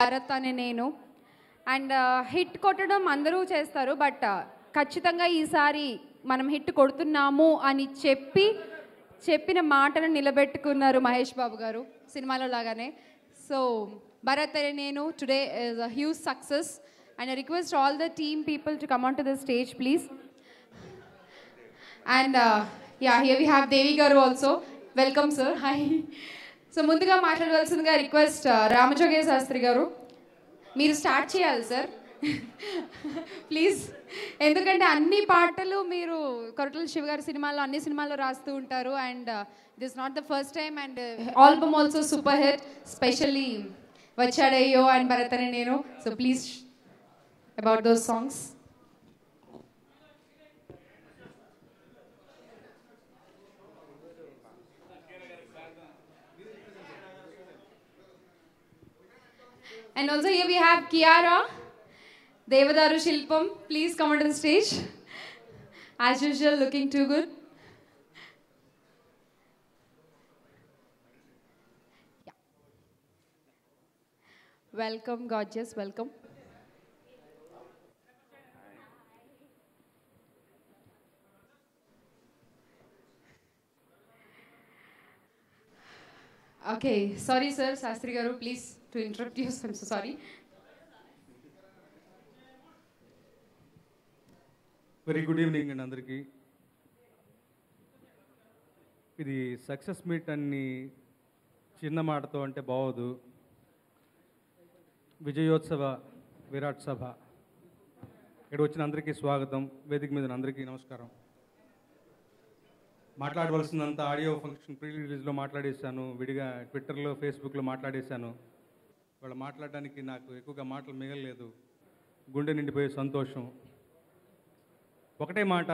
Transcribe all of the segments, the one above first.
భారత్ అనే నేను and hit కొట్టడం అందరూ చేస్తారు బట్ ఖచ్చితంగా ఈసారి మనం హిట్ కొడుతున్నాము అని చెప్పి చెప్పిన మాటను నిలబెట్టుకున్నారు మహేష్ బాబు గారు సినిమాలో లాగానే సో భరత్ అనే నేను today is a huge success and I request all the team people to come on to the stage please and yeah here we have Devi garu also welcome sir hi so ముందుగా మాట్లాడవలసిందిగా రిక్వెస్ట్ రామజోగయ్య శాస్త్రి గారు మీరు start చేయాలి sir please ఎందుకంటే అన్ని పాటలు మీరు కొరటల శివ గారి సినిమాల్లో అన్ని సినిమాల్లో రాస్తూ ఉంటారు and this not the first time and album also super hit specially వచ్చాడయ్యో అండ్ భరత్ అని నేను so please about those songs And also here we have Kiara, Devadaru Shilpam. Please come onto the stage. As usual, looking too good. Yeah. Welcome, gorgeous. Welcome. Okay, sorry, sir. Sastri Garu, please to interrupt you. I'm so sorry. Very good evening అండి అందరికీ ఇది success meet అన్ని చిన్న మాటతో అంటే బాగోదు విజయోత్సవ విరాట్ సభ ఇక్కడ వచ్చిన అందరికీ స్వాగతం వేదిక మీద ఉన్న అందరికీ నమస్కారం మాట్లాడవలసినంత ఆడియో ఫంక్షన్ ప్రీ రిలీజ్లో మాట్లాడేశాను విడిగా ట్విట్టర్లో ఫేస్బుక్లో మాట్లాడేశాను వాళ్ళు మాట్లాడడానికి నాకు ఎక్కువగా మాటలు మిగలలేదు గుండె నిండిపోయే సంతోషం ఒకటే మాట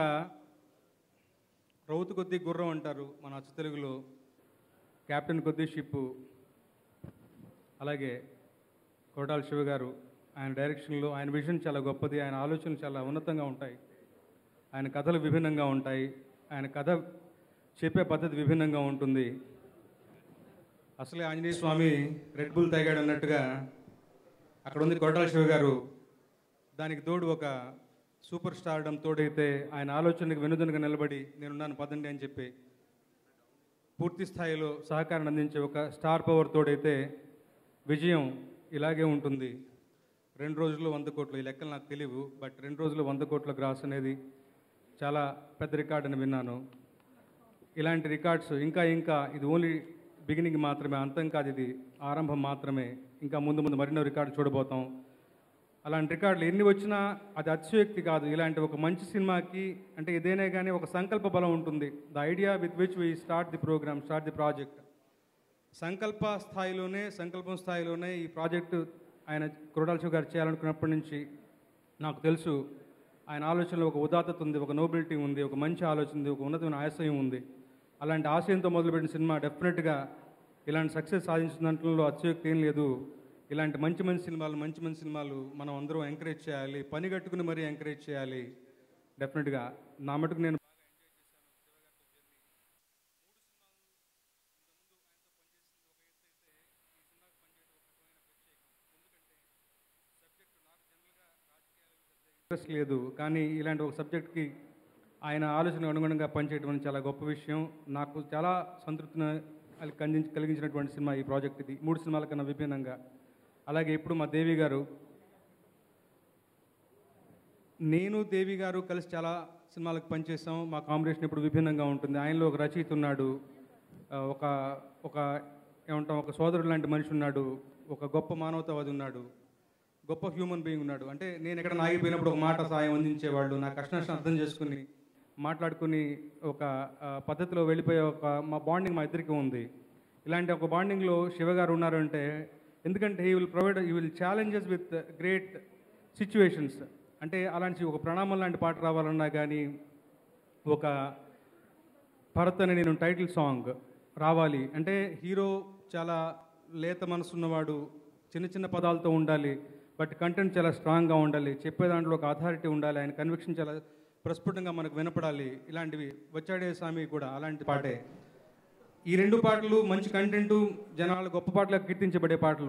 రౌతు కొద్దీ గుర్రం అంటారు మన అచ్చ తెలుగులో కెప్టెన్ కొద్దీ షిప్పు అలాగే కోటాల శివ గారు ఆయన డైరెక్షన్లో ఆయన విజన్ చాలా గొప్పది ఆయన ఆలోచనలు చాలా ఉన్నతంగా ఉంటాయి ఆయన కథలు విభిన్నంగా ఉంటాయి ఆయన కథ చెప్పే పద్ధతి విభిన్నంగా ఉంటుంది అసలే ఆంజనేయ స్వామి రెడ్ బుల్ తాగాడు అన్నట్టుగా అక్కడ ఉంది కోటాల శివ గారు దానికి తోడు ఒక సూపర్ స్టార్డమ్ తోడైతే ఆయన ఆలోచనలకు వెనుదనుగా నిలబడి నేనున్నాను పదండి అని చెప్పి పూర్తి స్థాయిలో సహకారాన్ని అందించే ఒక స్టార్ పవర్ తోడైతే విజయం ఇలాగే ఉంటుంది రెండు రోజుల్లో వంద కోట్లు ఈ లెక్కలు నాకు తెలియవు బట్ రెండు రోజుల్లో వంద కోట్ల గ్రాస్ అనేది చాలా పెద్ద రికార్డ్ అని విన్నాను ఇలాంటి రికార్డ్స్ ఇంకా ఇంకా ఇది ఓన్లీ బిగినింగ్ మాత్రమే అంతం కాదు ఇది ఆరంభం మాత్రమే ఇంకా ముందు ముందు మరెన్నో రికార్డు చూడబోతాం అలాంటి రికార్డులు ఎన్ని వచ్చినా అది అతిశయోక్తి కాదు ఇలాంటి ఒక మంచి సినిమాకి అంటే ఏదైనా కానీ ఒక సంకల్ప బలం ఉంటుంది the idea with which we start the programme start the project సంకల్ప స్థాయిలోనే సంకల్పం స్థాయిలోనే ఈ ప్రాజెక్టు ఆయన కురడాల్శివ్ గారు చేయాలనుకున్నప్పటి నుంచి నాకు తెలుసు ఆయన ఆలోచనలో ఒక ఉదాత్తత ఉంది ఒక నోబిలిటీ ఉంది ఒక మంచి ఆలోచన ఉంది ఒక ఉన్నతమైన ఆశయం ఉంది అలాంటి ఆశయంతో మొదలుపెట్టిన సినిమా డెఫినెట్గా ఇలాంటి సక్సెస్ సాధించిన దాంట్లో అత్యోక్తి ఏం లేదు ఇలాంటి మంచి మంచి సినిమాలు మంచి మంచి సినిమాలు మనం అందరం ఎంకరేజ్ చేయాలి పని కట్టుకుని మరీ ఎంకరేజ్ చేయాలి డెఫినెట్గా నా మటుకు నేను ఇంట్రెస్ట్ లేదు కానీ ఇలాంటి ఒక సబ్జెక్ట్కి ఆయన ఆలోచన అనుగుణంగా పనిచేయడం అనేది చాలా గొప్ప విషయం నాకు చాలా సంతృప్తిని అది కలిగించి కలిగించినటువంటి సినిమా ఈ ప్రాజెక్ట్ ఇది మూడు సినిమాల కన్నా విభిన్నంగా అలాగే ఇప్పుడు మా దేవి గారు నేను దేవి గారు కలిసి చాలా సినిమాలకు పనిచేసాం మా కాంబినేషన్ ఇప్పుడు విభిన్నంగా ఉంటుంది ఆయనలో ఒక రచయిత ఉన్నాడు ఆ, ఒక ఒక ఏమంటాం ఒక సోదరుడు లాంటి మనిషి ఉన్నాడు ఒక గొప్ప మానవతావాది ఉన్నాడు గొప్ప హ్యూమన్ బీయింగ్ ఉన్నాడు అంటే నేను ఎక్కడ నాగిపోయినప్పుడు ఒక మాట సాయం అందించేవాళ్ళు నా కష్టాన్ని అర్థం చేసుకుని మాట్లాడుకుని ఒక ఆ, పద్ధతిలో వెళ్ళిపోయే ఒక మా బాండింగ్ మా ఇద్దరికి ఉంది ఇలాంటి ఒక బాండింగ్లో శివ గారు ఉన్నారంటే ఎందుకంటే he will provide he will challenges with great situations అంటే అలాంటి ఒక ప్రణామం లాంటి పాట రావాలన్నా కానీ ఒక భరత్ అనే నేను టైటిల్ సాంగ్ రావాలి అంటే హీరో చాలా లేత మనసు ఉన్నవాడు చిన్న చిన్న పదాలతో ఉండాలి బట్ కంటెంట్ చాలా స్ట్రాంగ్గా ఉండాలి చెప్పే దాంట్లో ఒక అథారిటీ ఉండాలి ఆయన కన్విక్షన్ చాలా ప్రస్ఫుటంగా మనకు వినపడాలి ఇలాంటివి వచ్చాడే స్వామి కూడా అలాంటి పాటే ఈ రెండు పాటలు మంచి కంటెంట్ జనాలు గొప్ప పాటలకు కీర్తించబడే పాటలు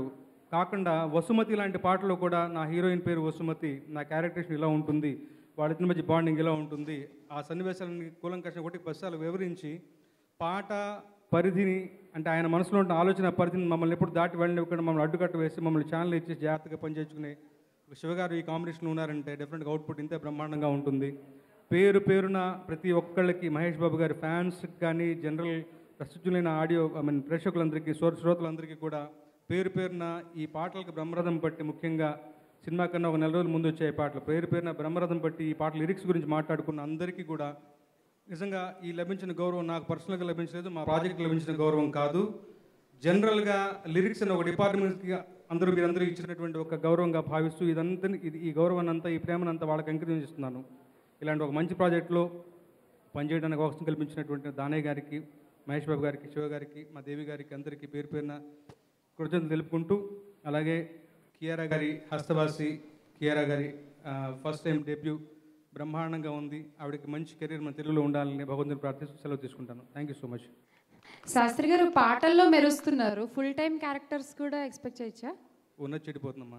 కాకుండా వసుమతి లాంటి పాటలో కూడా నా హీరోయిన్ పేరు వసుమతి నా క్యారెక్టరేషన్ ఇలా ఉంటుంది వాళ్ళిద్దరి మధ్య బాండింగ్ ఇలా ఉంటుంది ఆ సన్నివేశాలని కూలంకష ఒకటి పశ్చాలు వివరించి పాట పరిధిని అంటే ఆయన మనసులో ఉన్న ఆలోచన పరిధిని మమ్మల్ని ఎప్పుడు దాటి వెళ్ళనివ్వకుండా మమ్మల్ని అడ్డుకట్ట వేసి మమ్మల్ని ఛానల్ ఇచ్చి జాగ్రత్తగా పనిచేసుకునే ఒక శివగారు ఈ కాంబినేషన్లో ఉన్నారంటే డెఫినెట్గా అవుట్పుట్ ఇంతే బ్రహ్మాండంగా ఉంటుంది పేరు పేరున ప్రతి ఒక్కళ్ళకి మహేష్ బాబు గారి ఫ్యాన్స్కి కానీ జనరల్ ప్రస్తుతులైన ఆడియో ఐ మీన్ ప్రేక్షకులందరికీ శ్రో శ్రోతలందరికీ కూడా పేరు పేరున ఈ పాటలకు బ్రహ్మరథం పట్టి ముఖ్యంగా సినిమా కన్నా ఒక నెల రోజుల ముందు వచ్చే ఈ పాటలు పేరు పేరున బ్రహ్మరథం పట్టి ఈ పాటల లిరిక్స్ గురించి మాట్లాడుకున్న అందరికీ కూడా నిజంగా ఈ లభించిన గౌరవం నాకు పర్సనల్గా లభించలేదు మా ప్రాజెక్ట్ లభించిన గౌరవం కాదు జనరల్గా లిరిక్స్ అని ఒక డిపార్ట్మెంట్కి అందరూ మీరందరూ ఇచ్చినటువంటి ఒక గౌరవంగా భావిస్తూ ఇదంతా ఇది ఈ గౌరవాన్ని అంతా ఈ ప్రేమనంతా వాళ్ళకి అంకితం ఇలాంటి ఒక మంచి ప్రాజెక్టులో పనిచేయడానికి అవకాశం కల్పించినటువంటి దానయ్య గారికి మహేష్ బాబు గారికి శివ గారికి మా దేవి గారికి అందరికీ పేరు పేరున కృతజ్ఞతలు తెలుపుకుంటూ అలాగే కియారా గారి హస్తవాసి కియారా గారి ఫస్ట్ టైం డెబ్యూ బ్రహ్మాండంగా ఉంది ఆవిడకి మంచి కెరీర్ మన తెలుగులో ఉండాలని భగవంతుని ప్రార్థిస్తూ సెలవు తీసుకుంటాను thank you so much Shastri garu పాటల్లో మెరుస్తున్నారు ఫుల్ టైం క్యారెక్టర్స్ కూడా ఎక్స్పెక్ట్ చేయొచ్చా ఉన్నది చెడిపోతుందమ్మా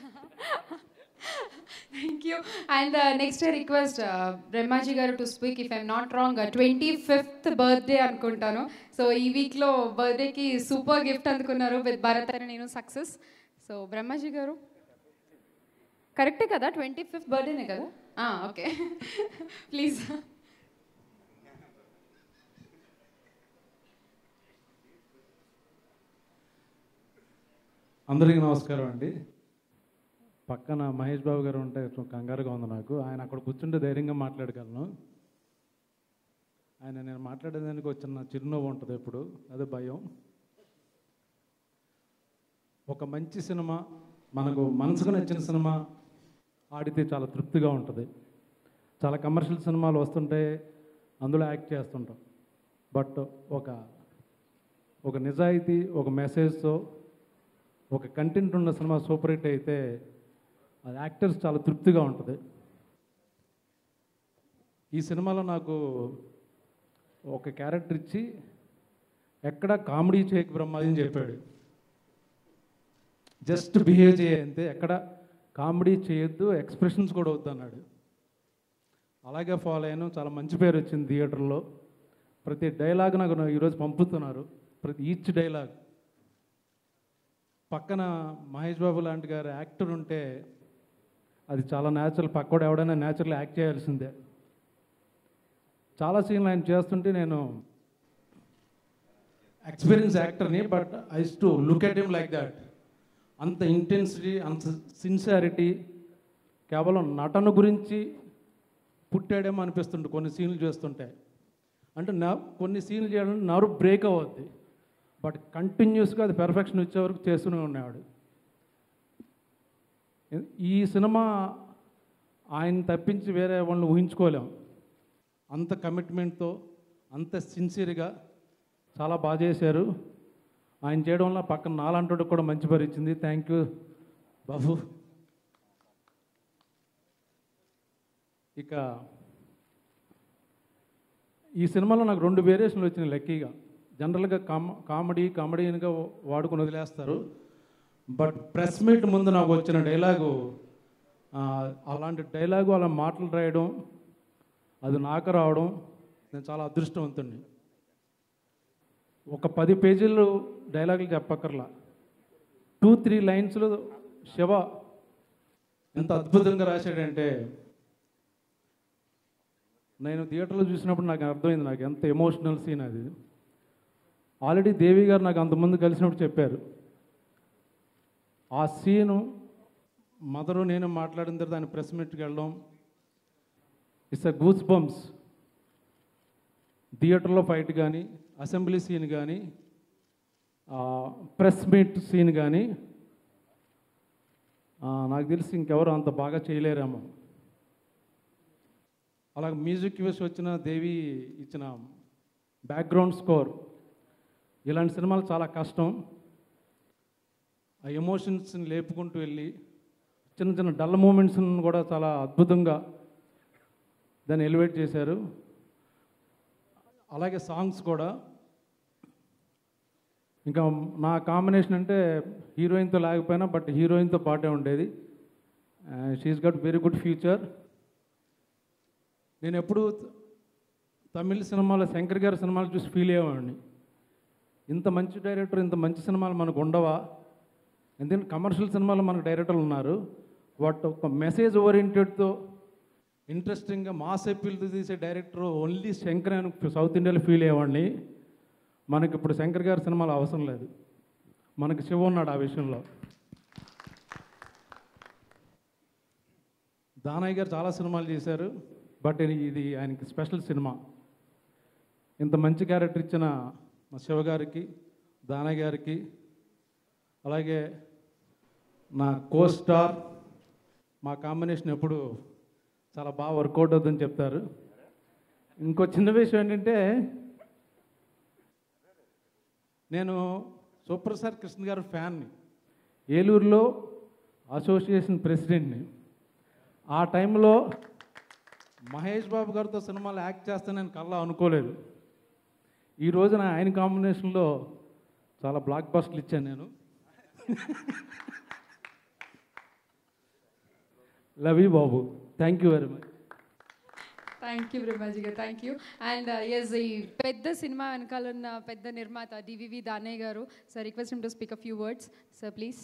thank you and next request Brahmaji garu to speak if I'm not wrong twenty fifth birthday అనుకుంటాను సో ఈ వీక్లో బర్త్డేకి సూపర్ గిఫ్ట్ అందుకున్నారు విత్ భారత్ అని నేను సక్సెస్ సో బ్రహ్మాజీ గారు కరెక్టే కదా ట్వంటీ ఫిఫ్త్ బర్త్డేనే కదా ఓకే ప్లీజ్ అందరికీ నమస్కారం అండి పక్కన మహేష్ బాబు గారు ఉంటే కొంచెం కంగారుగా ఉంది నాకు ఆయన అక్కడ కూర్చుంటే ధైర్యంగా మాట్లాడగలను ఆయన నేను మాట్లాడేదానికి వచ్చిన చిరునవ్వు ఉంటుంది ఎప్పుడు అదే భయం ఒక మంచి సినిమా మనకు మనసుకు నచ్చిన సినిమా ఆడితే చాలా తృప్తిగా ఉంటుంది చాలా కమర్షియల్ సినిమాలు వస్తుంటే అందులో యాక్ట్ చేస్తుంటాం బట్ ఒక ఒక నిజాయితీ ఒక మెసేజ్తో ఒక కంటెంట్ ఉన్న సినిమా సూపర్ హిట్ అయితే అది యాక్టర్స్ చాలా తృప్తిగా ఉంటుంది ఈ సినిమాలో నాకు ఒక క్యారెక్టర్ ఇచ్చి ఎక్కడ కామెడీ చేయకు బ్రహ్మాది అని చెప్పాడు జస్ట్ బిహేవ్ చేయ అంతే ఎక్కడ కామెడీ చేయొద్దు ఎక్స్ప్రెషన్స్ కూడా వద్దు అన్నాడు అలాగే ఫాలో అయ్యాను చాలా మంచి పేరు వచ్చింది థియేటర్లో ప్రతి డైలాగ్ నాకు ఈరోజు పంపుతున్నారు ప్రతి ఈచ్ డైలాగ్ పక్కన మహేష్ బాబు లాంటి గారు యాక్టర్ ఉంటే అది చాలా న్యాచురల్ పక్కోడు ఎవడైనా న్యాచురల్ యాక్ట్ చేయాల్సిందే చాలా సీన్లు ఆయన చేస్తుంటే నేను ఎక్స్పీరియన్స్ యాక్టర్ని but I to look at him like that అంత ఇంటెన్సిటీ అంత సిన్సియారిటీ కేవలం నటన గురించి పుట్టాడేమో అనిపిస్తుంటుంది కొన్ని సీన్లు చేస్తుంటే అంటే నా కొన్ని సీన్లు చేయడం నరు బ్రేక్ అవ్వద్ది బట్ కంటిన్యూస్గా అది పెర్ఫెక్షన్ వచ్చే వరకు చేస్తూనే ఉండేవాడు ఈ సినిమా ఆయన తప్పించి వేరే వాళ్ళని ఊహించుకోలేం అంత కమిట్మెంట్తో అంత సిన్సియర్గా చాలా బాగా చేశారు ఆయన చేయడం వల్ల పక్కన నాలంటోడికి కూడా మంచి పేరు ఇచ్చింది థ్యాంక్ యూ బాబు ఇక ఈ సినిమాలో నాకు రెండు వేరియేషన్లు వచ్చినాయి లక్కీగా జనరల్గా కామ కామెడీ కామెడీగా వాడుకొని వదిలేస్తారు బట్ ప్రెస్ మీట్ ముందు నాకు వచ్చిన డైలాగు ఆ, అలాంటి డైలాగు అలా మాటలు రాయడం అది నాకు రావడం నేను చాలా అదృష్టవంతుణ్ణి ఒక పది పేజీలు డైలాగులు చెప్పక్కర్లా టూ త్రీ లైన్స్లో శివ ఎంత అద్భుతంగా రాశాడంటే నేను థియేటర్లో చూసినప్పుడు నాకు అర్థమైంది నాకు ఎంత ఎమోషనల్ సీన్ అది ఆల్రెడీ దేవి గారు నాకు అంతమంది కలిసినప్పుడు చెప్పారు ఆ సీను మదరు నేను మాట్లాడిన తర్వాత ఆయన ప్రెస్ మీట్కి వెళ్ళడం ఇట్స్ అ గూస్ బంప్స్ థియేటర్లో ఫైట్ కానీ అసెంబ్లీ సీన్ కానీ ప్రెస్ మీట్ సీన్ కానీ ఆ, నాకు తెలిసి ఇంకెవరు అంత బాగా చేయలేరేమో అలాగే మ్యూజిక్ వేసి వచ్చిన దేవి ఇచ్చిన బ్యాక్గ్రౌండ్ స్కోర్ ఇలాంటి సినిమాలు చాలా కష్టం ఆ ఎమోషన్స్ని లేపుకుంటూ వెళ్ళి చిన్న చిన్న డల్ మూమెంట్స్ని కూడా చాలా అద్భుతంగా దాన్ని ఎలివేట్ చేశారు అలాగే సాంగ్స్ కూడా ఇంకా నా కాంబినేషన్ అంటే హీరోయిన్తో లేకపోయినా బట్ హీరోయిన్తో పాటే ఉండేది she's got very good future నేను ఎప్పుడు తమిళ సినిమాలో శంకర్ గారి సినిమాలు చూసి ఫీల్ అయ్యేవాడిని ఇంత మంచి డైరెక్టర్ ఇంత మంచి సినిమాలు మనకు ఉండవా ఎందుకంటే కమర్షియల్ సినిమాలు మనకు డైరెక్టర్లు ఉన్నారు బట్ ఒక మెసేజ్ ఓరియంటెడ్తో ఇంట్రెస్టింగ్గా మాస్ అప్పీల్తో తీసే డైరెక్టర్ ఓన్లీ శంకర్ అని సౌత్ ఇండియాలో ఫీల్ అయ్యేవాడిని మనకి ఇప్పుడు శంకర్ గారి సినిమాలు అవసరం లేదు మనకి శివ ఉన్నాడు ఆ విషయంలో దానయ్య గారు చాలా సినిమాలు చేశారు బట్ ఇది ఆయనకి స్పెషల్ సినిమా ఇంత మంచి క్యారెక్టర్ ఇచ్చిన మా శివ గారికి దానయ్య గారికి అలాగే నా కో స్టార్ మా కాంబినేషన్ ఎప్పుడు చాలా బాగా వర్కౌట్ అవుతుందని చెప్తారు ఇంకో చిన్న విషయం ఏంటంటే నేను సూపర్ స్టార్ కృష్ణ గారి ఫ్యాన్ని ఏలూరులో అసోసియేషన్ ప్రెసిడెంట్ని ఆ టైంలో మహేష్ బాబు గారితో సినిమాలు యాక్ట్ చేస్తానని కల్లా అనుకోలేదు ఈ రోజున ఆయన కాంబినేషన్లో చాలా బ్లాక్ బస్టర్లు ఇచ్చాను నేను love you Babu thank you very much thank you Brahmaji garu thank you and yes ఈ పెద్ద సినిమా వెనకాల ఉన్న పెద్ద నిర్మాత DVV Danayya garu sir request to speak a few words sir please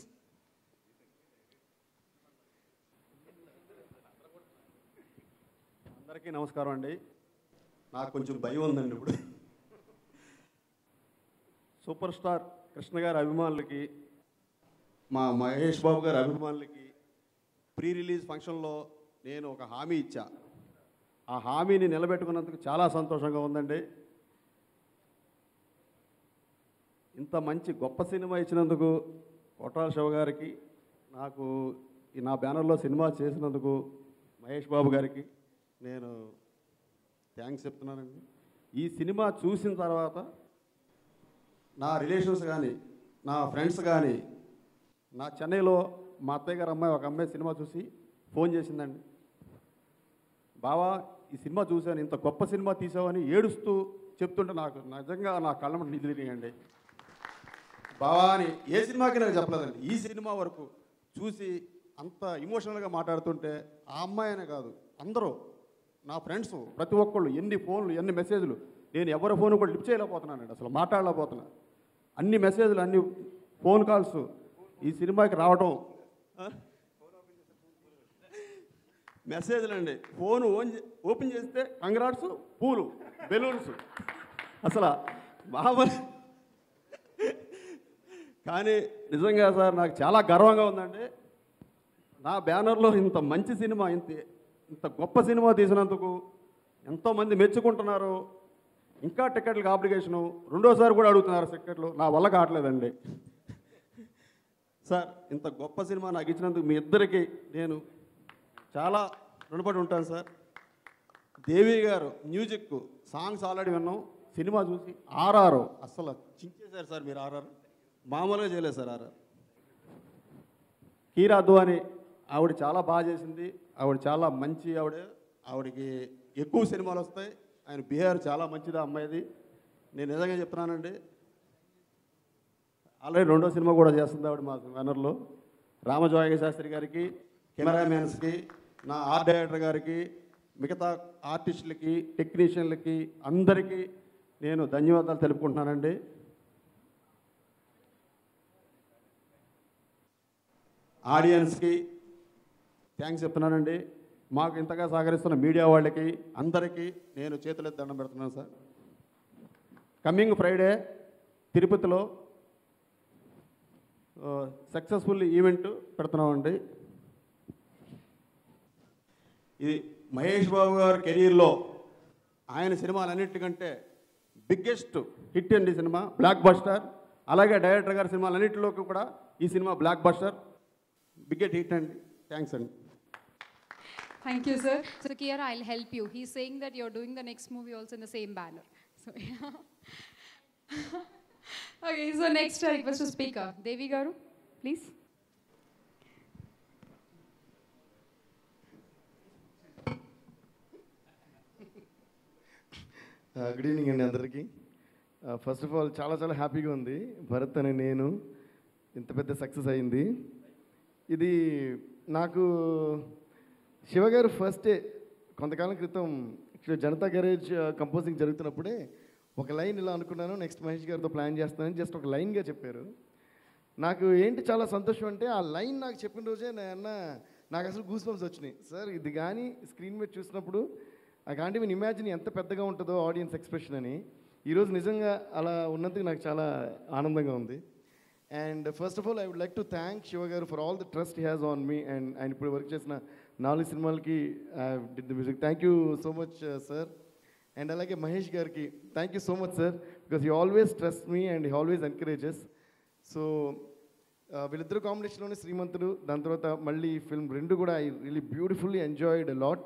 అందరికీ నమస్కారం అండి నాకు కొంచెం భయం ఉందండి ఇప్పుడు సూపర్ స్టార్ కృష్ణ గారి అభిమానులకి మా మహేష్ బాబు గారి అభిమానులకి ప్రీ రిలీజ్ ఫంక్షన్లో నేను ఒక హామీ ఇచ్చా ఆ హామీని నిలబెట్టుకున్నందుకు చాలా సంతోషంగా ఉందండి ఇంత మంచి గొప్ప సినిమా ఇచ్చినందుకు కొట్టాల శివ గారికి నాకు ఈ నా బ్యానర్లో సినిమా చేసినందుకు మహేష్ బాబు గారికి నేను థ్యాంక్స్ చెప్తున్నానండి ఈ సినిమా చూసిన తర్వాత నా రిలేషన్స్ కానీ నా ఫ్రెండ్స్ కానీ నా చెన్నైలో మా అత్తయ్య గారు అమ్మాయి ఒక అమ్మాయి సినిమా చూసి ఫోన్ చేసిందండి బావా ఈ సినిమా చూశాను ఇంత గొప్ప సినిమా తీసావని ఏడుస్తూ చెప్తుంటే నాకు నిజంగా నా కళ్ళ నిధి తిరిగండి బావా అని ఏ సినిమాకి నాకు చెప్పలేదండి ఈ సినిమా వరకు చూసి అంత ఇమోషనల్గా మాట్లాడుతుంటే ఆ అమ్మాయి అనే కాదు అందరూ నా ఫ్రెండ్స్ ప్రతి ఒక్కళ్ళు ఎన్ని ఫోన్లు ఎన్ని మెసేజ్లు నేను ఎవరి ఫోన్ కూడా లిఫ్ట్ చేయలేకపోతున్నానండి అసలు మాట్లాడలేకపోతున్నా అన్ని మెసేజ్లు అన్ని ఫోన్ కాల్స్ ఈ సినిమాకి రావడం ఆ? మెసేజ్లు అండి ఫోన్ ఓన్ చే- ఓపెన్ చేస్తే కంగ్రాట్స్ పూలు బెలూన్స్ అసలు మామూలు కానీ నిజంగా సార్ నాకు చాలా గర్వంగా ఉందండి నా బ్యానర్లో ఇంత మంచి సినిమా ఇంత ఇంత గొప్ప సినిమా తీసినందుకు ఎంతోమంది మెచ్చుకుంటున్నారు ఇంకా టికెట్లకు అప్లికేషను రెండోసారి కూడా అడుగుతున్నారు టికెట్లు నా వల్ల కావట్లేదండి సార్ ఇంత గొప్ప సినిమా నాకు ఇచ్చినందుకు మీ ఇద్దరికి నేను చాలా రుణపడి ఉంటాను sir Devi garu music songs already విన్నాం సినిమా చూసి ఆర్ఆర్ అస్సలు చించేశారు సార్ మీరు ఆర్ఆర్ మామూలుగా చేయలేదు సార్ ఆర్ఆర్ కీరా అని ఆవిడ చాలా బాగా చేసింది ఆవిడ చాలా మంచి ఆవిడ ఆవిడకి ఎక్కువ సినిమాలు వస్తాయి ఆయన బిహేవియర్ చాలా మంచిది ఆ అమ్మాయిది నేను నిజంగా చెప్తున్నానండి ఆల్రెడీ రెండో సినిమా కూడా చేస్తుంది ఆవిడ మా బ్యానర్లో రామజోయ శాస్త్రి గారికి కెమెరామ్యాన్స్కి నా ఆర్ట్ డైరెక్టర్ గారికి మిగతా ఆర్టిస్టులకి టెక్నీషియన్లకి అందరికీ నేను ధన్యవాదాలు తెలుపుకుంటున్నానండి ఆడియన్స్కి థ్యాంక్స్ చెప్తున్నానండి మాకు ఇంతగా సహకరిస్తున్న మీడియా వాళ్ళకి అందరికీ నేను చేతులెత్తి దండం పెడుతున్నాను సార్ కమింగ్ ఫ్రైడే తిరుపతిలో సక్సెస్ఫుల్ ఈవెంట్ పెడుతున్నామండి ఇది మహేష్ బాబు గారి కెరీర్లో ఆయన సినిమాలన్నిటికంటే బిగ్గెస్ట్ హిట్ అండి సినిమా బ్లాక్ బస్టర్ అలాగే డైరెక్టర్ గారి సినిమాలన్నింటిలోకి కూడా ఈ సినిమా బ్లాక్ బస్టర్ బిగ్గెస్ట్ హిట్ అండి థ్యాంక్స్ అండి Thank you, sir. So, Kiara, I'll help you. He's saying that you're doing the next movie also in the same banner. So, yeah. okay, so next I request to speaker. Devi Garu, please. Good evening అండి అందరికీ first of all చాలా చాలా హ్యాపీగా ఉంది భరత్ అనే నేను ఇంత పెద్ద సక్సెస్ అయింది ఇది నాకు శివగారు ఫస్ట్ కొంతకాలం క్రితం actually జనతా గ్యారేజ్ కంపోజింగ్ జరుగుతున్నప్పుడే ఒక లైన్ ఇలా అనుకున్నాను నెక్స్ట్ మహేష్ గారితో ప్లాన్ చేస్తానని జస్ట్ ఒక లైన్గా చెప్పారు నాకు ఏంటి చాలా సంతోషం అంటే ఆ లైన్ నాకు చెప్పిన రోజే అన్న నాకు అసలు గూస్ బంప్స్ వచ్చినాయి సార్ ఇది కానీ స్క్రీన్ మీద చూసినప్పుడు ఐ కాంట్ ఈవెన్ ఇమాజిన్ ఎంత పెద్దగా ఉంటుందో ఆడియన్స్ ఎక్స్ప్రెషన్ అని ఈరోజు నిజంగా అలా ఉన్నందుకు నాకు చాలా ఆనందంగా ఉంది and first of all I would like to thank Shiva garu for all the trust has on me and ఆయన ఇప్పుడు వర్క్ చేసిన నాలుగు సినిమాలకి did the music thank you so much sir and అలాగే మహేష్ గారికి thank you so much sir because he always trust me and he always encourages so వీళ్ళిద్దరు కాంబినేషన్లోనే శ్రీమంతుడు దాని తర్వాత మళ్ళీ ఈ ఫిల్మ్ రెండు కూడా I really beautifully enjoyed lot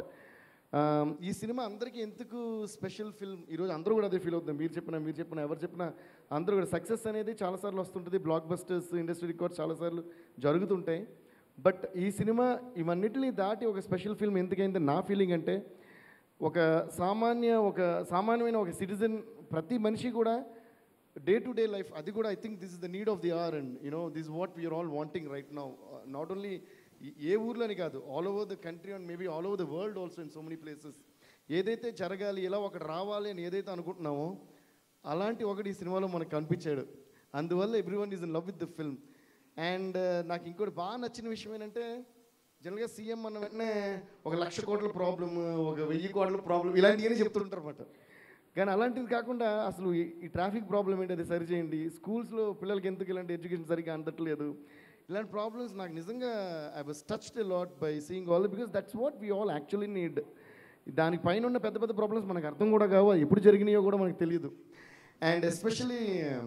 ఈ సినిమా అందరికీ ఎందుకు స్పెషల్ ఫిల్మ్ ఈరోజు అందరూ కూడా అదే ఫీల్ అవుతుంది మీరు చెప్పినా మీరు చెప్పినా ఎవరు చెప్పినా అందరూ కూడా సక్సెస్ అనేది చాలాసార్లు వస్తుంటుంది బ్లాక్ బస్టర్స్ ఇండస్ట్రీ రికార్డ్స్ చాలాసార్లు జరుగుతుంటాయి బట్ ఈ సినిమా ఇవన్నిటిని దాటి ఒక స్పెషల్ ఫిల్మ్ ఎందుకైంది నా ఫీలింగ్ అంటే ఒక సామాన్య ఒక సామాన్యమైన ఒక సిటిజన్ ప్రతి మనిషి కూడా డే టు డే లైఫ్ అది కూడా I think this is the need of the hour and you know this what we are all wanting right now not only ఏ ఊర్లోని కాదు all over the country and maybe all over the world also in so many places ఏదైతే జరగాలి ఇలా ఒకటి రావాలి అని ఏదైతే అనుకుంటున్నామో అలాంటి ఒకటి ఈ సినిమాలో మనకు కనిపించాడు అందువల్ల everyone is in love with the film and నాకు ఇంకోటి బాగా నచ్చిన విషయం ఏంటంటే జనరల్గా సీఎం అన్న వెంటనే ఒక లక్ష కోట్ల ప్రాబ్లం ఒక వెయ్యి కోట్ల ప్రాబ్లం ఇలాంటివన్నీ చెప్తుంటారు అనమాట కానీ అలాంటిది కాకుండా అసలు ఈ- ఈ ట్రాఫిక్ ప్రాబ్లం ఏంటి అది సరి చేయండి స్కూల్స్లో పిల్లలకి ఎందుకు ఇలాంటి ఎడ్యుకేషన్ సరిగ్గా అందట్లేదు ఇలాంటి ప్రాబ్లమ్స్ నాకు నిజంగా I was touched lot by seeing all because that's what we all actually need దాని పైన ఉన్న పెద్ద పెద్ద ప్రాబ్లమ్స్ మనకు అర్థం కూడా కావు అవి ఎప్పుడు జరిగినాయో కూడా మనకు తెలియదు అండ్ ఎస్పెషలీ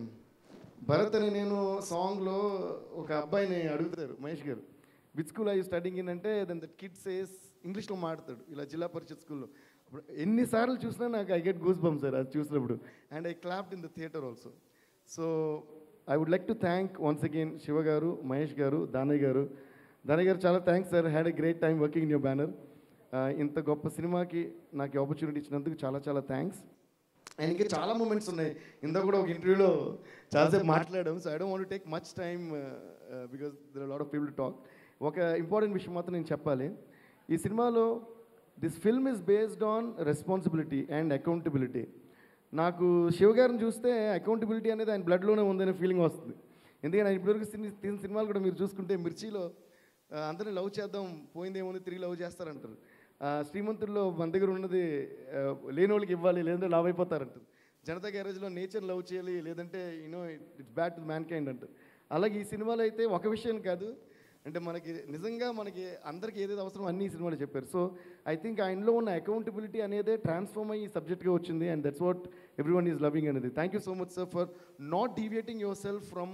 భరత్ అని నేను సాంగ్లో ఒక అబ్బాయిని అడుగుతారు Mahesh garu with school I studying in అంటే దెన్ దట్ కిడ్ సేస్ ఇంగ్లీష్లో మాట్లాడతాడు ఇలా జిల్లా పరిషత్ స్కూల్లో అప్పుడు ఎన్నిసార్లు చూసినా నాకు I get goose bump sir అది చూసినప్పుడు and I clapped in the theatre also so I would like to thank once again Shiva garu Mahesh garu Danayya garu Danayya garu చాలా thanks sir had a great time working in your banner ఇంత గొప్ప సినిమాకి నాకు ఆపర్చునిటీ ఇచ్చినందుకు చాలా చాలా థ్యాంక్స్ అండ్ ఇంకా చాలా మూమెంట్స్ ఉన్నాయి ఇందాక కూడా ఒక ఇంటర్వ్యూలో చాలాసేపు మాట్లాడాం so I don't want take much time because there lot of people talk ఒక ఇంపార్టెంట్ విషయం మాత్రం నేను చెప్పాలి ఈ సినిమాలో this film is based on responsibility and accountability నాకు శివ గారిని చూస్తే అకౌంటబిలిటీ అనేది ఆయన బ్లడ్లోనే ఉందనే ఫీలింగ్ వస్తుంది ఎందుకంటే ఆయన ఇప్పటివరకు సిని- తీసిన సినిమాలు కూడా మీరు చూసుకుంటే మిర్చిలో ఆ, అందరిని లవ్ చేద్దాం పోయిందేముంది తిరిగి లవ్ చేస్తారంటారు ఆ, శ్రీమంతుల్లో మన దగ్గర ఉన్నది ఆ, లేని వాళ్ళకి ఇవ్వాలి లేదంటే లవ్ అయిపోతారంటారు జనతా గ్యారేజ్లో నేచర్ లవ్ చేయాలి లేదంటే you know it's bad to mankind అంటారు అలాగే ఈ సినిమాలో అయితే ఒక విషయం కాదు అంటే మనకి నిజంగా మనకి అందరికి ఏదైతే అవసరం అన్ని ఈ సినిమాలో చెప్పారు సో ఐ థింక్ ఆయనలో ఉన్న అకౌంటబిలిటీ అనేదే ట్రాన్స్ఫార్మ్ అయ్యి సబ్జెక్ట్గా వచ్చింది and that's what everyone is loving అనేది thank you so much sir for not deviating yourself from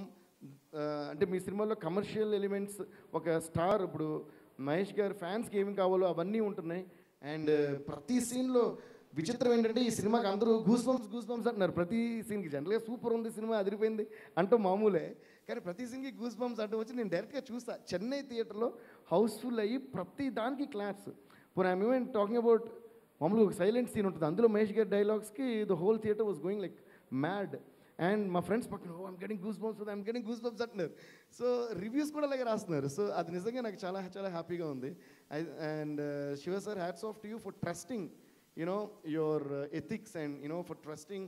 అంటే మీ సినిమాలో కమర్షియల్ ఎలిమెంట్స్ ఒక స్టార్ ఇప్పుడు మహేష్ గారి ఫ్యాన్స్కి ఏమి కావాలో అవన్నీ ఉంటున్నాయి అండ్ ప్రతి సీన్లో విచిత్రం ఏంటంటే ఈ సినిమాకి అందరూ గూస్ బంప్స్ గూస్ బంప్స్ అంటున్నారు ప్రతి సీన్కి జనరల్గా సూపర్ ఉంది సినిమా అదిరిపోయింది అంటూ మామూలే కానీ ప్రతి సీన్కి గూస్ బంప్స్ అంటూ వచ్చి నేను డైరెక్ట్గా చూస్తా చెన్నై థియేటర్లో హౌస్ఫుల్ అయ్యి ప్రతి దానికి claps for I'm even talking about మామూలుగా ఒక సైలెంట్ సీన్ ఉంటుంది అందులో మహేష్ గారి డైలాగ్స్కి the whole theatre was going like mad and మా ఫ్రెండ్స్ పక్కన oh I'm getting goose bumps I'm getting goose bumps అంటున్నారు సో రివ్యూస్ కూడా అలాగే రాస్తున్నారు సో అది నిజంగా నాకు చాలా చాలా హ్యాపీగా ఉంది and Shiva sir hats off to you for trusting you know your ethics and you know for trusting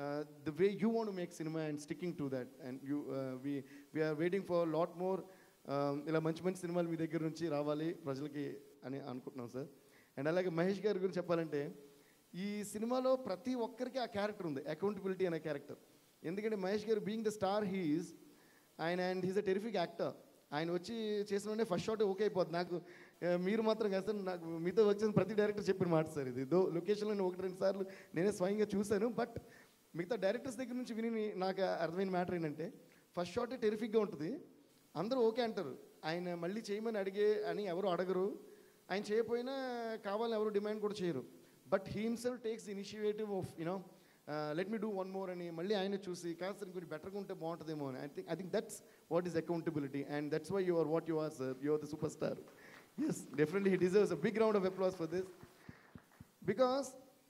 the way you want make సినిమా and sticking to that and you we we are waiting for lot more ఇలా మంచి మంచి సినిమాలు మీ దగ్గర నుంచి రావాలి ప్రజలకి అని అనుకుంటున్నాం సార్ అండ్ అలాగే మహేష్ గారి గురించి చెప్పాలంటే ఈ సినిమాలో ప్రతి ఒక్కరికి ఆ క్యారెక్టర్ ఉంది అకౌంటబిలిటీ అనే క్యారెక్టర్ ఎందుకంటే Mahesh garu being the star he's ఆయన and he's a terrific actor ఆయన వచ్చి చేసిన ఫస్ట్ షాట్ ఓకే అయిపోద్ది నాకు ఆ, మీరు మాత్రం కాదు సార్ నాకు మీతో వచ్చిన ప్రతి డైరెక్టర్ చెప్పిన మాట సార్ ఇది దో లొకేషన్లో నేను ఒకటి రెండు సార్లు నేనే స్వయంగా చూశాను బట్ మిగతా డైరెక్టర్స్ దగ్గర నుంచి విని నాకు అర్థమైన మ్యాటర్ ఏంటంటే ఫస్ట్ షాట్ టెరిఫిక్గా ఉంటుంది అందరూ ఓకే అంటారు ఆయన మళ్ళీ చేయమని అడిగే అని ఎవరు అడగరు ఆయన చేయకపోయినా కావాలని ఎవరు డిమాండ్ కూడా చేయరు but himself takes initiative of you know let me do one more అని మళ్ళీ ఆయన చూసి కాస్త ఇంకొంచెం బెటర్గా ఉంటే బాగుంటుందేమో అని I think I think that's what is accountability and that's why you are what you are sir you are the super star yes definitely he deserves a big round of applause for this because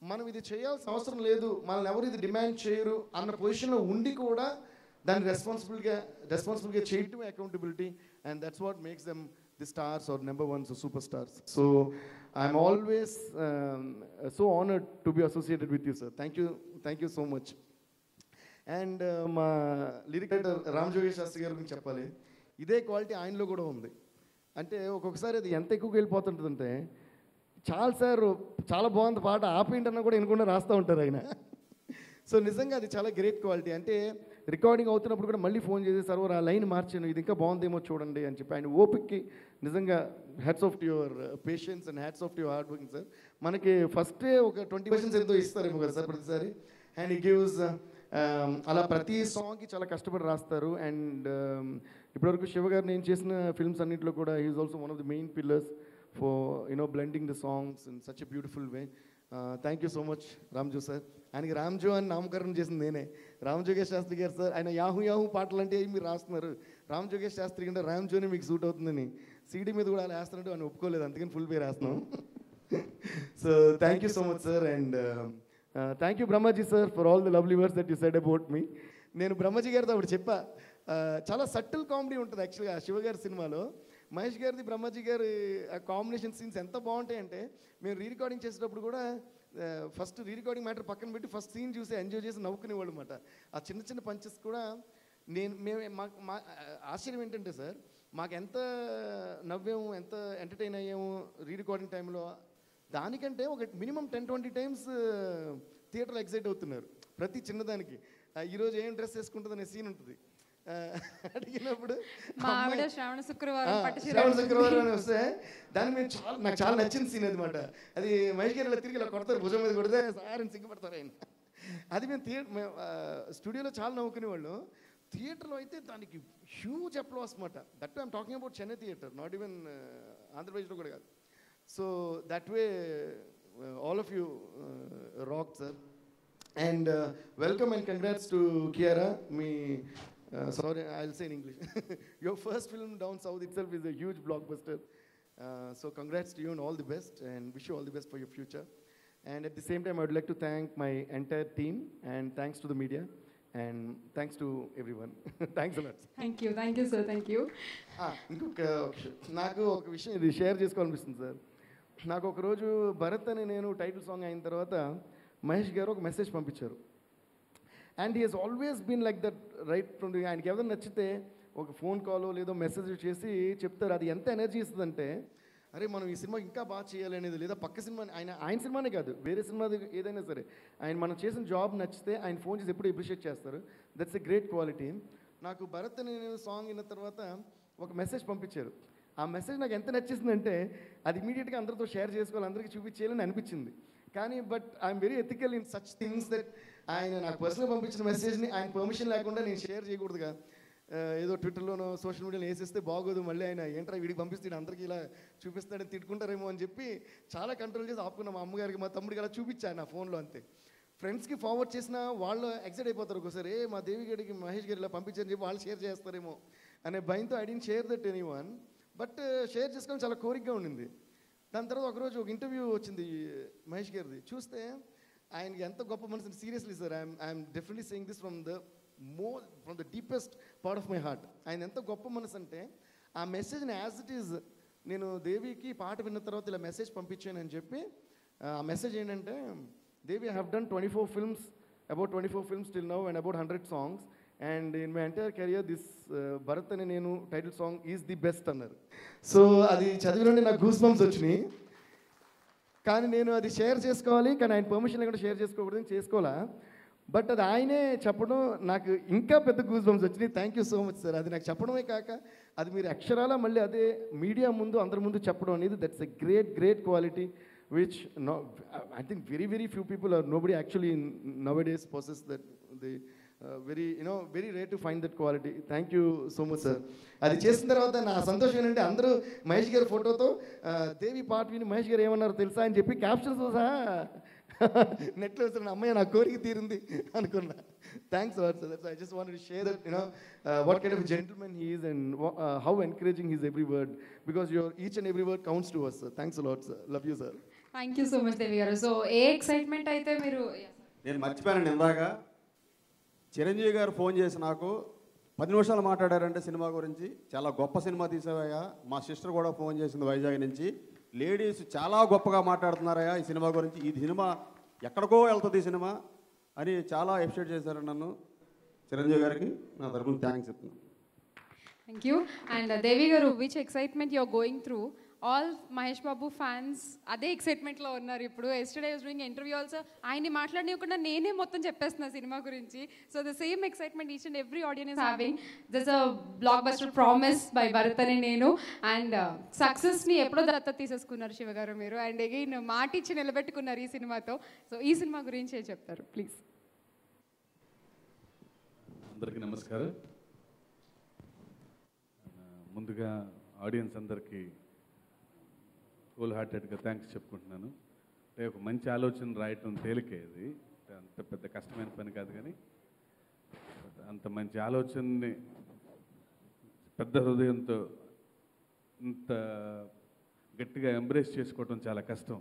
మనం ఇది చేయాల్సిన అవసరం లేదు మనల్ని ఎవరు ఇది demand చేయరు అన్న పొజిషన్లో ఉండి కూడా దాన్ని రెస్పాన్సిబుల్గా రెస్పాన్సిబుల్గా చేయటమే accountability and that's what makes them the stars are number ones super stars so I'm always so honoured to be associated with you sir thank you thank you so much and మా lyric writer Ram జోగేష్ శాస్త్రి గారి గురించి చెప్పాలి ఇదే quality ఆయనలో కూడా ఉంది అంటే ఒక్కొక్కసారి అది ఎంత ఎక్కువగా వెళ్ళిపోతుంటుందంటే చాలా సార్ చాలా బాగుంది పాట ఆపేంటి అన్నా కూడా వినకుండా రాస్తూ ఉంటారు ఆయన సో నిజంగా అది చాలా గ్రేట్ క్వాలిటీ అంటే రికార్డింగ్ అవుతున్నప్పుడు కూడా మళ్ళీ ఫోన్ చేసి సర్వర్ ఆ లైన్ మార్చాను ఇది ఇంకా బాగుందేమో చూడండి అని చెప్పి ఆయన ఓపిక్కి నిజంగా hats off to your patience and hats off to your hard working sir మనకి ఫస్టే ఒక ట్వంటీ పర్సెంట్స్ ఎంతో ఇస్తారేమో కదా సార్ ప్రతిసారి అండ్ ఈ గివ్స్ అలా ప్రతి సాంగ్కి చాలా కష్టపడి రాస్తారు అండ్ ఇప్పటివరకు శివ గారు నేను చేసిన ఫిల్మ్స్ అన్నింటిలో కూడా he's also one of the main pillars for you know blending the songs in such a beautiful way thank you so much Ramjo sir ఆయనకి రామ్జో అని నామకరణం చేసింది నేనే రామ్ జోగేష్ శాస్త్రి గారు సార్ ఆయన యాహూ యాహూ పాటలు అంటే ఏం మీరు రాస్తున్నారు రామ్ జోగేష్ శాస్త్రి కంటే రామ్జోనే మీకు సూట్ అవుతుందని సీడీ మీద కూడా అలా వేస్తున్నట్టు ఆయన ఒప్పుకోలేదు అందుకని ఫుల్ పేరు వేస్తున్నాం so thank you so much sir and thank you Brahmaji sir for all the lovely words that you said about me నేను బ్రహ్మాజీ గారితో అప్పుడు చెప్పా uh, చాలా సటిల్ కామెడీ ఉంటుంది యాక్చువల్గా శివ గారి సినిమాలో మహేష్ గారిది బ్రహ్మాజీ గారి కాంబినేషన్ సీన్స్ ఎంత బాగుంటాయంటే మేము రీ రికార్డింగ్ చేసేటప్పుడు కూడా ఫస్ట్ రీ రికార్డింగ్ మ్యాటర్ పక్కన పెట్టి ఫస్ట్ సీన్ చూసి ఎంజాయ్ చేసి నవ్వుకునేవాళ్ళు అనమాట ఆ చిన్న చిన్న పంచెస్ కూడా నేను మేము మాకు మా ఆశ్చర్యం ఏంటంటే సార్ మాకు ఎంత నవ్వాము ఎంత ఎంటర్టైన్ అయ్యాము రీ రికార్డింగ్ టైంలో దానికంటే ఒక మినిమం టెన్ ట్వంటీ టైమ్స్ థియేటర్లో ఎక్సైట్ అవుతున్నారు ప్రతి చిన్నదానికి ఆ, ఈరోజు ఏం డ్రెస్ వేసుకుంటుంది అనే సీన్ ఉంటుంది ఆ, అడిగినప్పుడు మా ఆవిడ అమ్మాయి- శ్రావణ శుక్రవారం ఆ, పట్టు చీర శ్రావణ కట్టుకుంది. శుక్రవారం అని వస్తే దాన్ని మేము చాలా నాకు చాలా నచ్చిన సీన్ అనమాట అది మహేష్ గారు ఇలా తిరిగి ఇలా కొడతారు భుజం మీద కొడితే సార్ అని సిగ్గుపడతారు ఆయన అది మేము థియేటర్ మేము స్టూడియోలో చాలా నవ్వుకునేవాళ్ళు థియేటర్లో అయితే దానికి హ్యూజ్ అప్లాస్ అనమాట that I'm talking about Chennai theatre not even ఆంధ్రప్రదేశ్లో కూడా కాదు so that way all of you rock sir and welcome and congrats to Kiara మీ sorry I will say in English your first film down south itself is a huge blockbuster so congrats to you and all the best and wish you all the best for your future and at the same time I would like to thank my entire team and thanks to the media and thanks to everyone thanks a lot thank you thank you sir thank you ఆ, ఇంకొక ఒక విషయం. నాకు ఒక విషయం ఇది share చేసుకోవాలనిపిస్తుంది sir నాకు ఒకరోజు భరత్ అని నేను టైటిల్ సాంగ్ అయిన తర్వాత మహేష్ గారు ఒక మెసేజ్ పంపించారు and he he's always been like that right from the ఆయనకి ఎవరైనా నచ్చితే ఒక ఫోన్ కాల్ లేదో మెసేజ్ చేసి చెప్తారు అది ఎంత ఎనర్జీ ఇస్తుందంటే అరే మనం ఈ సినిమా ఇంకా బాగా చేయాలి అనేది లేదా పక్క సినిమా ఆయన ఆయన సినిమానే కాదు వేరే సినిమా ఏదైనా సరే ఆయన మనం చేసిన జాబ్ నచ్చితే ఆయన ఫోన్ చేసి ఎప్పుడు అప్రిషియేట్ చేస్తారు దట్స్ ఎ గ్రేట్ క్వాలిటీ నాకు భరత్ అనే నేను సాంగ్ విన్న తర్వాత ఒక మెసేజ్ పంపించారు ఆ మెసేజ్ నాకు ఎంత నచ్చేసిందంటే అది ఇమీడియట్గా అందరితో షేర్ చేసుకోవాలి అందరికీ చూపించేయాలని అనిపించింది కానీ but I'm very ethical in such things that ఆయన నాకు పర్సనల్ పంపించిన మెసేజ్ని ఆయన పర్మిషన్ లేకుండా నేను షేర్ చేయకూడదుగా ఆ, ఏదో ట్విట్టర్లోనో సోషల్ మీడియాలో వేసేస్తే బాగోదు మళ్ళీ ఆయన ఏంట్రా వీడికి పంపిస్తాడు అందరికీ ఇలా చూపిస్తాడని తిట్టుకుంటారేమో అని చెప్పి చాలా కంట్రోల్ చేసి ఆపుకున్నా మా అమ్మగారికి మా తమ్ముడికి అలా చూపించాను నా ఫోన్లో అంతే ఫ్రెండ్స్కి ఫార్వర్డ్ చేసిన వాళ్ళు ఎక్సైట్ అయిపోతారు ఒకసారి ఏ మా దేవి గడికి మహేష్ గారు ఇలా పంపించని చెప్పి వాళ్ళు షేర్ చేస్తారేమో అనే భయంతో I didn't share that anyone but share చేసుకోవడం చాలా కోరికగా ఉండింది దాని తర్వాత ఒకరోజు ఒక ఇంటర్వ్యూ వచ్చింది మహేష్ గారిది చూస్తే ఆయనకి ఎంత గొప్ప మనసు seriously sir I'm I'm definitely saying this from the more from the deepest part of my heart ఆయన ఎంత గొప్ప మనసు అంటే ఆ మెసేజ్ని యాజ్ ఇట్ ఈజ్ నేను దేవికి పాట విన్న తర్వాత ఇలా మెసేజ్ పంపించానని చెప్పి ఆ మెసేజ్ ఏంటంటే Devi have done twenty four films about twenty four films till now and about hundred songs and in my entire career this Bharat అని నేను title song is the best అన్నారు సో అది చదివినండి నాకు గూస్ బంప్స్ వచ్చినాయి కానీ నేను అది షేర్ చేసుకోవాలి కానీ ఆయన పర్మిషన్ లేకుండా షేర్ చేసుకోకూడదని చేసుకోవాలా బట్ అది ఆయనే చెప్పడం నాకు ఇంకా పెద్ద గూస్ బంప్స్ వచ్చినాయి thank you so much sir అది నాకు చెప్పడమే కాక అది మీరు అక్షరాల మళ్ళీ అదే మీడియా ముందు అందరి ముందు చెప్పడం అనేది that's a great great quality which no I think very very few people are nobody actually nowadays process that the very you know very rare to find that quality thank you so much sir అది చేసిన తర్వాత నా సంతోషం ఏంటంటే అందరూ మహేష్ గారి ఫోటోతో దేవి పాట విని మహేష్ గారు ఏమన్నారు తెలుసా అని చెప్పి క్యాప్షన్స్ సహా నెట్లో వస్తున్న అమ్మాయి నా కోరిక తీరింది అనుకున్నా thanks lot sir I just want share that you know what kind of gentlemen he is and how encouraging he's every word because your each and every word counts to us sir thanks lot sir love you sir thank you so much Devi garu so A excitement అయితే మీరు నేను మర్చిపోయాను ఇందాక చిరంజీవి గారు phone చేసి నాకు పది నిమిషాలు మాట్లాడారంటే సినిమా గురించి చాలా గొప్ప సినిమా తీసావయ్యా మా సిస్టర్ కూడా ఫోన్ చేసింది వైజాగ్ నుంచి లేడీస్ చాలా గొప్పగా మాట్లాడుతున్నారయ్యా ఈ సినిమా గురించి ఈ సినిమా ఎక్కడికో వెళ్తుంది ఈ సినిమా అని చాలా ఎప్రిషియేట్ చేశారు నన్ను చిరంజీవి గారికి నా తరపున థ్యాంక్స్ చెప్తున్నాను thank you and Devi garu which excitement you're going through all Mahesh Babu fans అదే ఎక్సైట్మెంట్లో ఉన్నారు ఇప్పుడు yesterday was doing interview also ఆయన్ని మాట్లాడనివ్వకుండా నేనే మొత్తం చెప్పేస్తున్నా సినిమా గురించి so the same excitement each and every audience having this a blockbuster promise by Bharat అని నేను అండ్ సక్సెస్ని ఎప్పుడో దత్త తీసేసుకున్నారు శివ గారు మీరు అండ్ అగైన్ మాట ఇచ్చి నిలబెట్టుకున్నారు ఈ సినిమాతో సో ఈ సినిమా గురించి ఏం చెప్తారు ప్లీజ్ అందరికీ నమస్కారం ఆ, ముందుగా ఆడియన్స్ అందరికీ హోల్ హార్టెడ్గా థ్యాంక్స్ చెప్పుకుంటున్నాను అంటే ఒక మంచి ఆలోచన రాయటం తేలికే అది అంటే అంత పెద్ద కష్టమైన పని కాదు కానీ but అంత మంచి ఆలోచనని పెద్ద హృదయంతో ఇంత గట్టిగా ఎంబ్రేస్ చేసుకోవటం చాలా కష్టం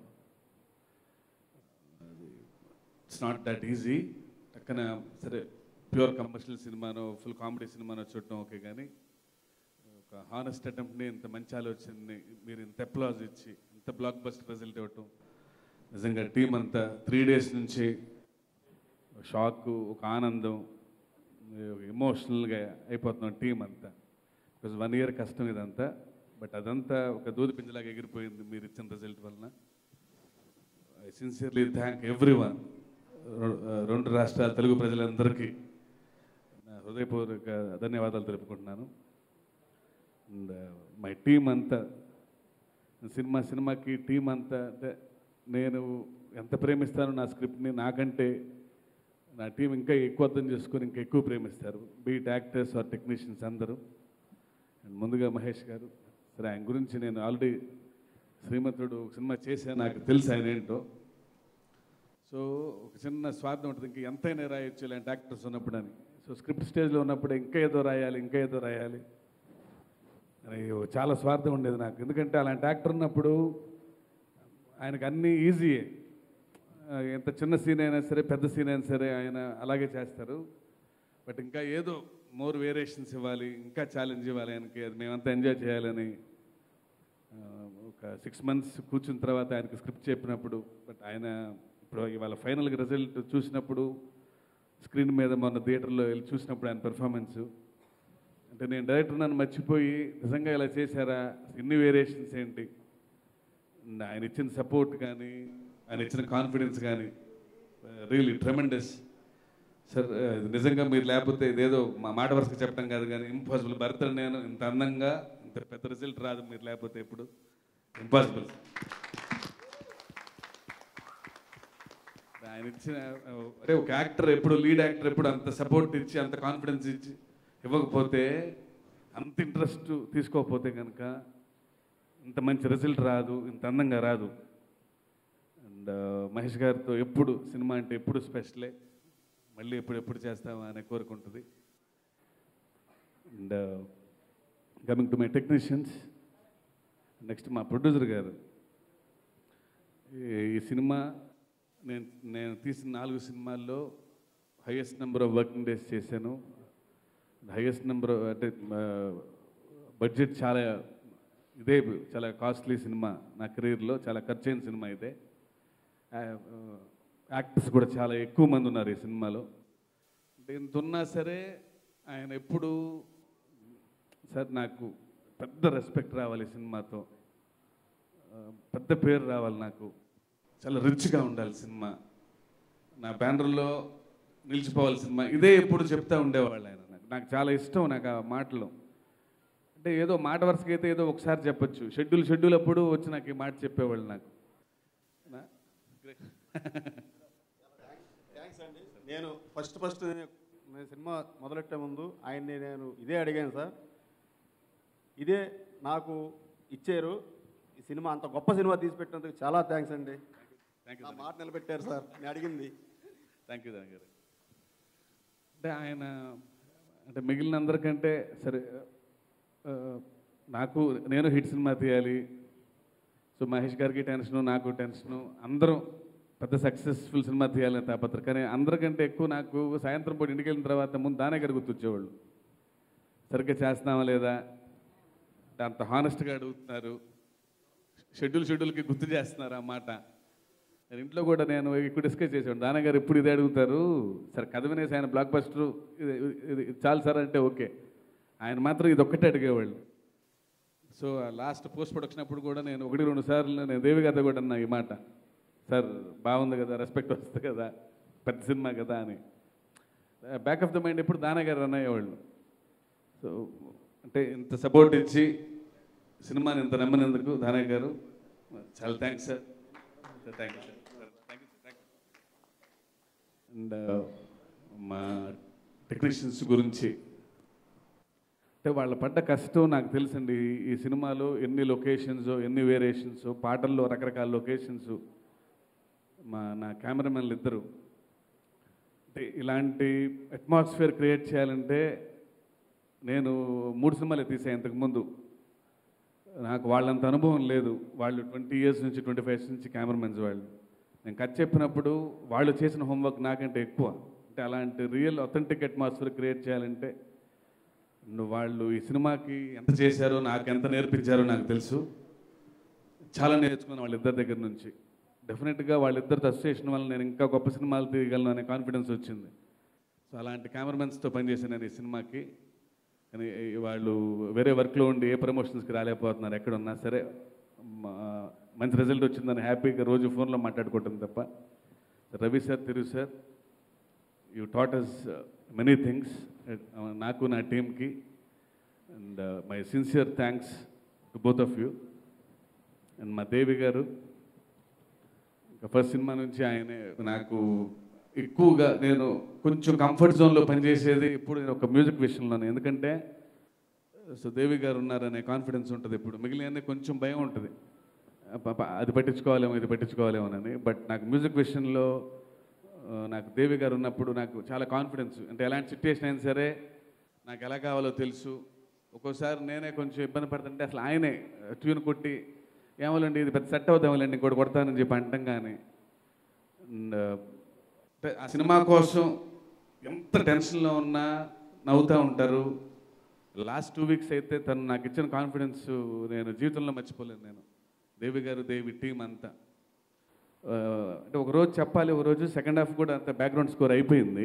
ఇట్స్ నాట్ దట్ ఈజీ పక్కన సరే ప్యూర్ కమర్షియల్ సినిమానో ఫుల్ కామెడీ సినిమానో చూడటం ఓకే కానీ ఒక హానెస్ట్ అటెంప్ట్ని ఇంత మంచి ఆలోచనని మీరు ఇంత అప్లాజ్ ఇచ్చి ఇంత బ్లాక్ బస్టర్ రిజల్ట్ ఇవ్వటం నిజంగా టీం అంతా త్రీ డేస్ నుంచి షాక్ ఒక ఆనందం ఎమోషనల్గా అయిపోతున్నాం టీం అంతా బికాజ్ వన్ ఇయర్ కష్టం ఇదంతా బట్ అదంతా ఒక దూది పింజలాగా ఎగిరిపోయింది మీరు ఇచ్చిన రిజల్ట్ వలన I sincerely thank everyone రెండు రాష్ట్రాల తెలుగు ప్రజలందరికీ నా హృదయపూర్వక ధన్యవాదాలు తెలుపుకుంటున్నాను అండ్ మై టీం అంతా సినిమా సినిమాకి టీం అంతా అంటే నేను ఎంత ప్రేమిస్తానో నా స్క్రిప్ట్ని నాకంటే నా టీం ఇంకా ఎక్కువ అర్థం చేసుకొని ఇంకా ఎక్కువ ప్రేమిస్తారు బీట్ యాక్టర్స్ ఆర్ టెక్నీషియన్స్ అందరూ అండ్ ముందుగా మహేష్ గారు సరే ఆయన గురించి నేను ఆల్రెడీ శ్రీమంతుడు ఒక సినిమా చేశాను నాకు తెలుసు ఆయన ఏంటో సో ఒక చిన్న స్వార్థం ఉంటుంది ఇంకా ఎంతైనా రాయొచ్చు ఇలాంటి యాక్టర్స్ ఉన్నప్పుడు అని సో స్క్రిప్ట్ స్టేజ్లో ఉన్నప్పుడు ఇంకా ఏదో రాయాలి ఇంకా ఏదో రాయాలి అని చాలా స్వార్థం ఉండేది నాకు ఎందుకంటే అలాంటి యాక్టర్ ఉన్నప్పుడు ఆయనకు అన్నీ ఈజీయే ఆ, ఎంత చిన్న సీన్ అయినా సరే పెద్ద సీన్ అయినా సరే ఆయన అలాగే చేస్తారు బట్ ఇంకా ఏదో మోర్ వేరియేషన్స్ ఇవ్వాలి ఇంకా ఛాలెంజ్ ఇవ్వాలి ఆయనకి అది మేమంతా ఎంజాయ్ చేయాలని ఆ, ఒక సిక్స్ మంత్స్ కూర్చున్న తర్వాత ఆయనకి స్క్రిప్ట్ చెప్పినప్పుడు బట్ ఆయన ఇప్పుడు ఇవాళ ఫైనల్గా రిజల్ట్ చూసినప్పుడు స్క్రీన్ మీద మొన్న థియేటర్లో వెళ్ళి చూసినప్పుడు ఆయన పెర్ఫార్మెన్స్ అంటే నేను డైరెక్టర్ నన్ను మర్చిపోయి నిజంగా ఇలా చేశారా ఇన్ని వేరియేషన్స్ ఏంటి And ఆయన ఇచ్చిన సపోర్ట్ కానీ ఆయన ఇచ్చిన కాన్ఫిడెన్స్ కానీ రియలీ ట్రెమెండస్ సార్ నిజంగా మీరు లేకపోతే ఇదేదో మా మాట వరుసగా చెప్పడం కాదు కానీ ఇంపాసిబుల్ భర్త నేను ఇంత అందంగా ఇంత పెద్ద రిజల్ట్ రాదు మీరు లేకపోతే ఎప్పుడు ఇంపాసిబుల్ ఆయన ఇచ్చిన అంటే ఒక యాక్టర్ ఎప్పుడు లీడ్ యాక్టర్ ఎప్పుడు అంత సపోర్ట్ ఇచ్చి అంత కాన్ఫిడెన్స్ ఇచ్చి ఇవ్వకపోతే అంత ఇంట్రెస్ట్ తీసుకోకపోతే కనుక ఇంత మంచి రిజల్ట్ రాదు ఇంత అందంగా రాదు అండ్ మహేష్ గారితో ఎప్పుడు సినిమా అంటే ఎప్పుడు స్పెషలే మళ్ళీ ఎప్పుడు ఎప్పుడు చేస్తామా అనే కోరుకుంటుంది and coming to my technicians next మా ప్రొడ్యూసర్ గారు ఈ- ఈ సినిమా నేను నేను తీసిన నాలుగు సినిమాల్లో highest number of working days చేశాను హైయెస్ట్ నెంబర్ అంటే బడ్జెట్ చాలా ఇదే చాలా కాస్ట్లీ సినిమా నా కెరీర్లో చాలా ఖర్చైన సినిమా ఇదే యాక్టర్స్ కూడా చాలా ఎక్కువ మంది ఉన్నారు ఈ సినిమాలో అంటే ఇంత ఉన్నా సరే ఆయన ఎప్పుడు సార్ నాకు పెద్ద రెస్పెక్ట్ రావాలి ఈ సినిమాతో ఆ, పెద్ద పేరు రావాలి నాకు చాలా రిచ్గా ఉండాలి సినిమా నా బ్యానర్లో నిలిచిపోవాలి సినిమా ఇదే ఎప్పుడు చెప్తా ఉండేవాళ్ళు ఆయన నాకు నాకు చాలా ఇష్టం నాకు ఆ మాటలు అంటే ఏదో మాట వరుసగా అయితే ఏదో ఒకసారి చెప్పొచ్చు షెడ్యూల్ షెడ్యూల్ అప్పుడు వచ్చి నాకు ఈ మాట చెప్పేవాళ్ళు నాకు నా- థ్యాంక్స్ అండి నేను ఫస్ట్ ఫస్ట్ నేను సినిమా మొదలెట్టే ముందు ఆయన్ని నేను ఇదే అడిగాను సార్ ఇదే నాకు ఇచ్చారు ఈ సినిమా అంత గొప్ప సినిమా తీసి పెట్టినందుకు చాలా థ్యాంక్స్ అండి థ్యాంక్ యూ నా మాట నిలబెట్టారు సార్ నేను అడిగింది థ్యాంక్ యూ థ్యాంక్ యూ అంటే ఆయన అంటే మిగిలిన అందరికంటే సరే ఆ, నాకు నేను హిట్ సినిమా తీయాలి సో మహేష్ గారికి టెన్షను నాకు టెన్షను అందరం పెద్ద సక్సెస్ఫుల్ సినిమా తీయాలని తాపత్ర కానీ అందరికంటే ఎక్కువ నాకు సాయంత్రం పూట ఇంటికి వెళ్ళిన తర్వాత ముందు దానే గారు గుర్తొచ్చేవాళ్ళు సరిగ్గా చేస్తున్నామా లేదా అంటే అంత హానెస్ట్గా అడుగుతున్నారు షెడ్యూల్ షెడ్యూల్కి గుర్తు చేస్తున్నారు ఆ మాట నేను ఇంట్లో కూడా నేను ఎక్కువ డిస్కస్ చేసాను నాన్నగారు ఎప్పుడు ఇదే అడుగుతారు సరే కథ వినేసి ఆయన బ్లాక్ బస్టర్ ఇది ఇది ఇది చాలు సార్ అంటే ఓకే ఆయన మాత్రం ఇది ఒక్కటే అడిగేవాళ్ళు సో లాస్ట్ పోస్ట్ ప్రొడక్షన్ అప్పుడు కూడా నేను ఒకటి రెండు సార్లు నేను దేవి గారితో కూడా అన్నా ఈ మాట సార్ బాగుంది కదా రెస్పెక్ట్ వస్తుంది కదా పెద్ద సినిమా కదా అని బ్యాక్ ఆఫ్ ద మైండ్ ఎప్పుడు దానగారు అన్నయ్యేవాళ్ళు సో అంటే ఇంత సపోర్ట్ ఇచ్చి సినిమాని ఇంత నమ్మినందుకు దానయ్య గారు చాలా thanks sir thank you sir thank you thank you and మా టెక్నీషియన్స్ గురించి అంటే వాళ్ళ పడ్డ కష్టం నాకు తెలుసండి ఈ సినిమాలో ఎన్ని లొకేషన్స్ ఎన్ని వేరియేషన్స్ పాటల్లో రకరకాల లొకేషన్స్ మా నా కెమెరామెన్లు ఇద్దరు అంటే ఇలాంటి అట్మాస్ఫియర్ క్రియేట్ చేయాలంటే నేను మూడు సినిమాలే తీసాను ఇంతకుముందు నాకు వాళ్ళంత అనుభవం లేదు వాళ్ళు ట్వంటీ ఇయర్స్ నుంచి ట్వంటీ ఫైవ్ నుంచి కెమెరామెన్స్ వాళ్ళు నేను కథ చెప్పినప్పుడు వాళ్ళు చేసిన హోంవర్క్ నాకంటే ఎక్కువ అంటే అలాంటి రియల్ అథెంటిక్ అట్మాస్ఫియర్ క్రియేట్ చేయాలంటే నువ్వు వాళ్ళు ఈ సినిమాకి ఎంత చేశారో నాకు ఎంత నేర్పించారో నాకు తెలుసు చాలా నేర్చుకున్నాను వాళ్ళిద్దరి దగ్గర నుంచి డెఫినెట్గా వాళ్ళిద్దరితో అసోసియేషన్ వల్ల నేను ఇంకా గొప్ప సినిమాలు తీయగలను అనే కాన్ఫిడెన్స్ వచ్చింది సో అలాంటి కెమెరామెన్స్తో పనిచేశాను నేను ఈ సినిమాకి కానీ ఈ వాళ్ళు వేరే వర్క్లో ఉండి ఏ ప్రమోషన్స్కి రాలేకపోతున్నారు ఎక్కడ ఉన్నా సరే మా- మంచి రిజల్ట్ వచ్చిందని హ్యాపీగా రోజు ఫోన్లో మాట్లాడుకుంటుంది తప్ప Ravi sir Tiru sir you taught us many things నాకు నా టీమ్కి and my sincere thanks to both of you and మా దేవి గారు ఇంకా ఫస్ట్ సినిమా నుంచి ఆయనే నాకు ఎక్కువగా నేను కొంచెం కంఫర్ట్ జోన్లో పనిచేసేది ఇప్పుడు నేను ఒక మ్యూజిక్ విషయంలోనే ఎందుకంటే సో దేవి గారు ఉన్నారనే కాన్ఫిడెన్స్ ఉంటుంది ఇప్పుడు మిగిలిన కొంచెం భయం ఉంటుంది పాప అది పట్టించుకోవాలేమో ఇది పట్టించుకోవాలేమోనని బట్ నాకు మ్యూజిక్ విషయంలో ఆ, నాకు దేవి గారు ఉన్నప్పుడు నాకు చాలా కాన్ఫిడెన్స్ అంటే ఎలాంటి సిచ్యుయేషన్ అయినా సరే నాకు ఎలా కావాలో తెలుసు ఒక్కోసారి నేనే కొంచెం ఇబ్బంది పడుతుంటే అసలు ఆయనే ట్యూన్ కొట్టి ఏమోలండి ఇది పెద్ద సెట్ అవుతామోలండి ఇంకోటి కొడతానని చెప్పి అంటాం కానీ అండ్ అంటే ఆ సినిమా కోసం ఎంత టెన్షన్లో ఉన్నా నవ్వుతూ ఉంటారు లాస్ట్ టూ వీక్స్ అయితే తను నాకు ఇచ్చిన కాన్ఫిడెన్స్ నేను జీవితంలో మర్చిపోలేను నేను దేవి గారు దేవి టీం అంతా ఆ, అంటే ఒక రోజు చెప్పాలి ఒక రోజు సెకండ్ హాఫ్ కూడా అంత బ్యాక్గ్రౌండ్ స్కోర్ అయిపోయింది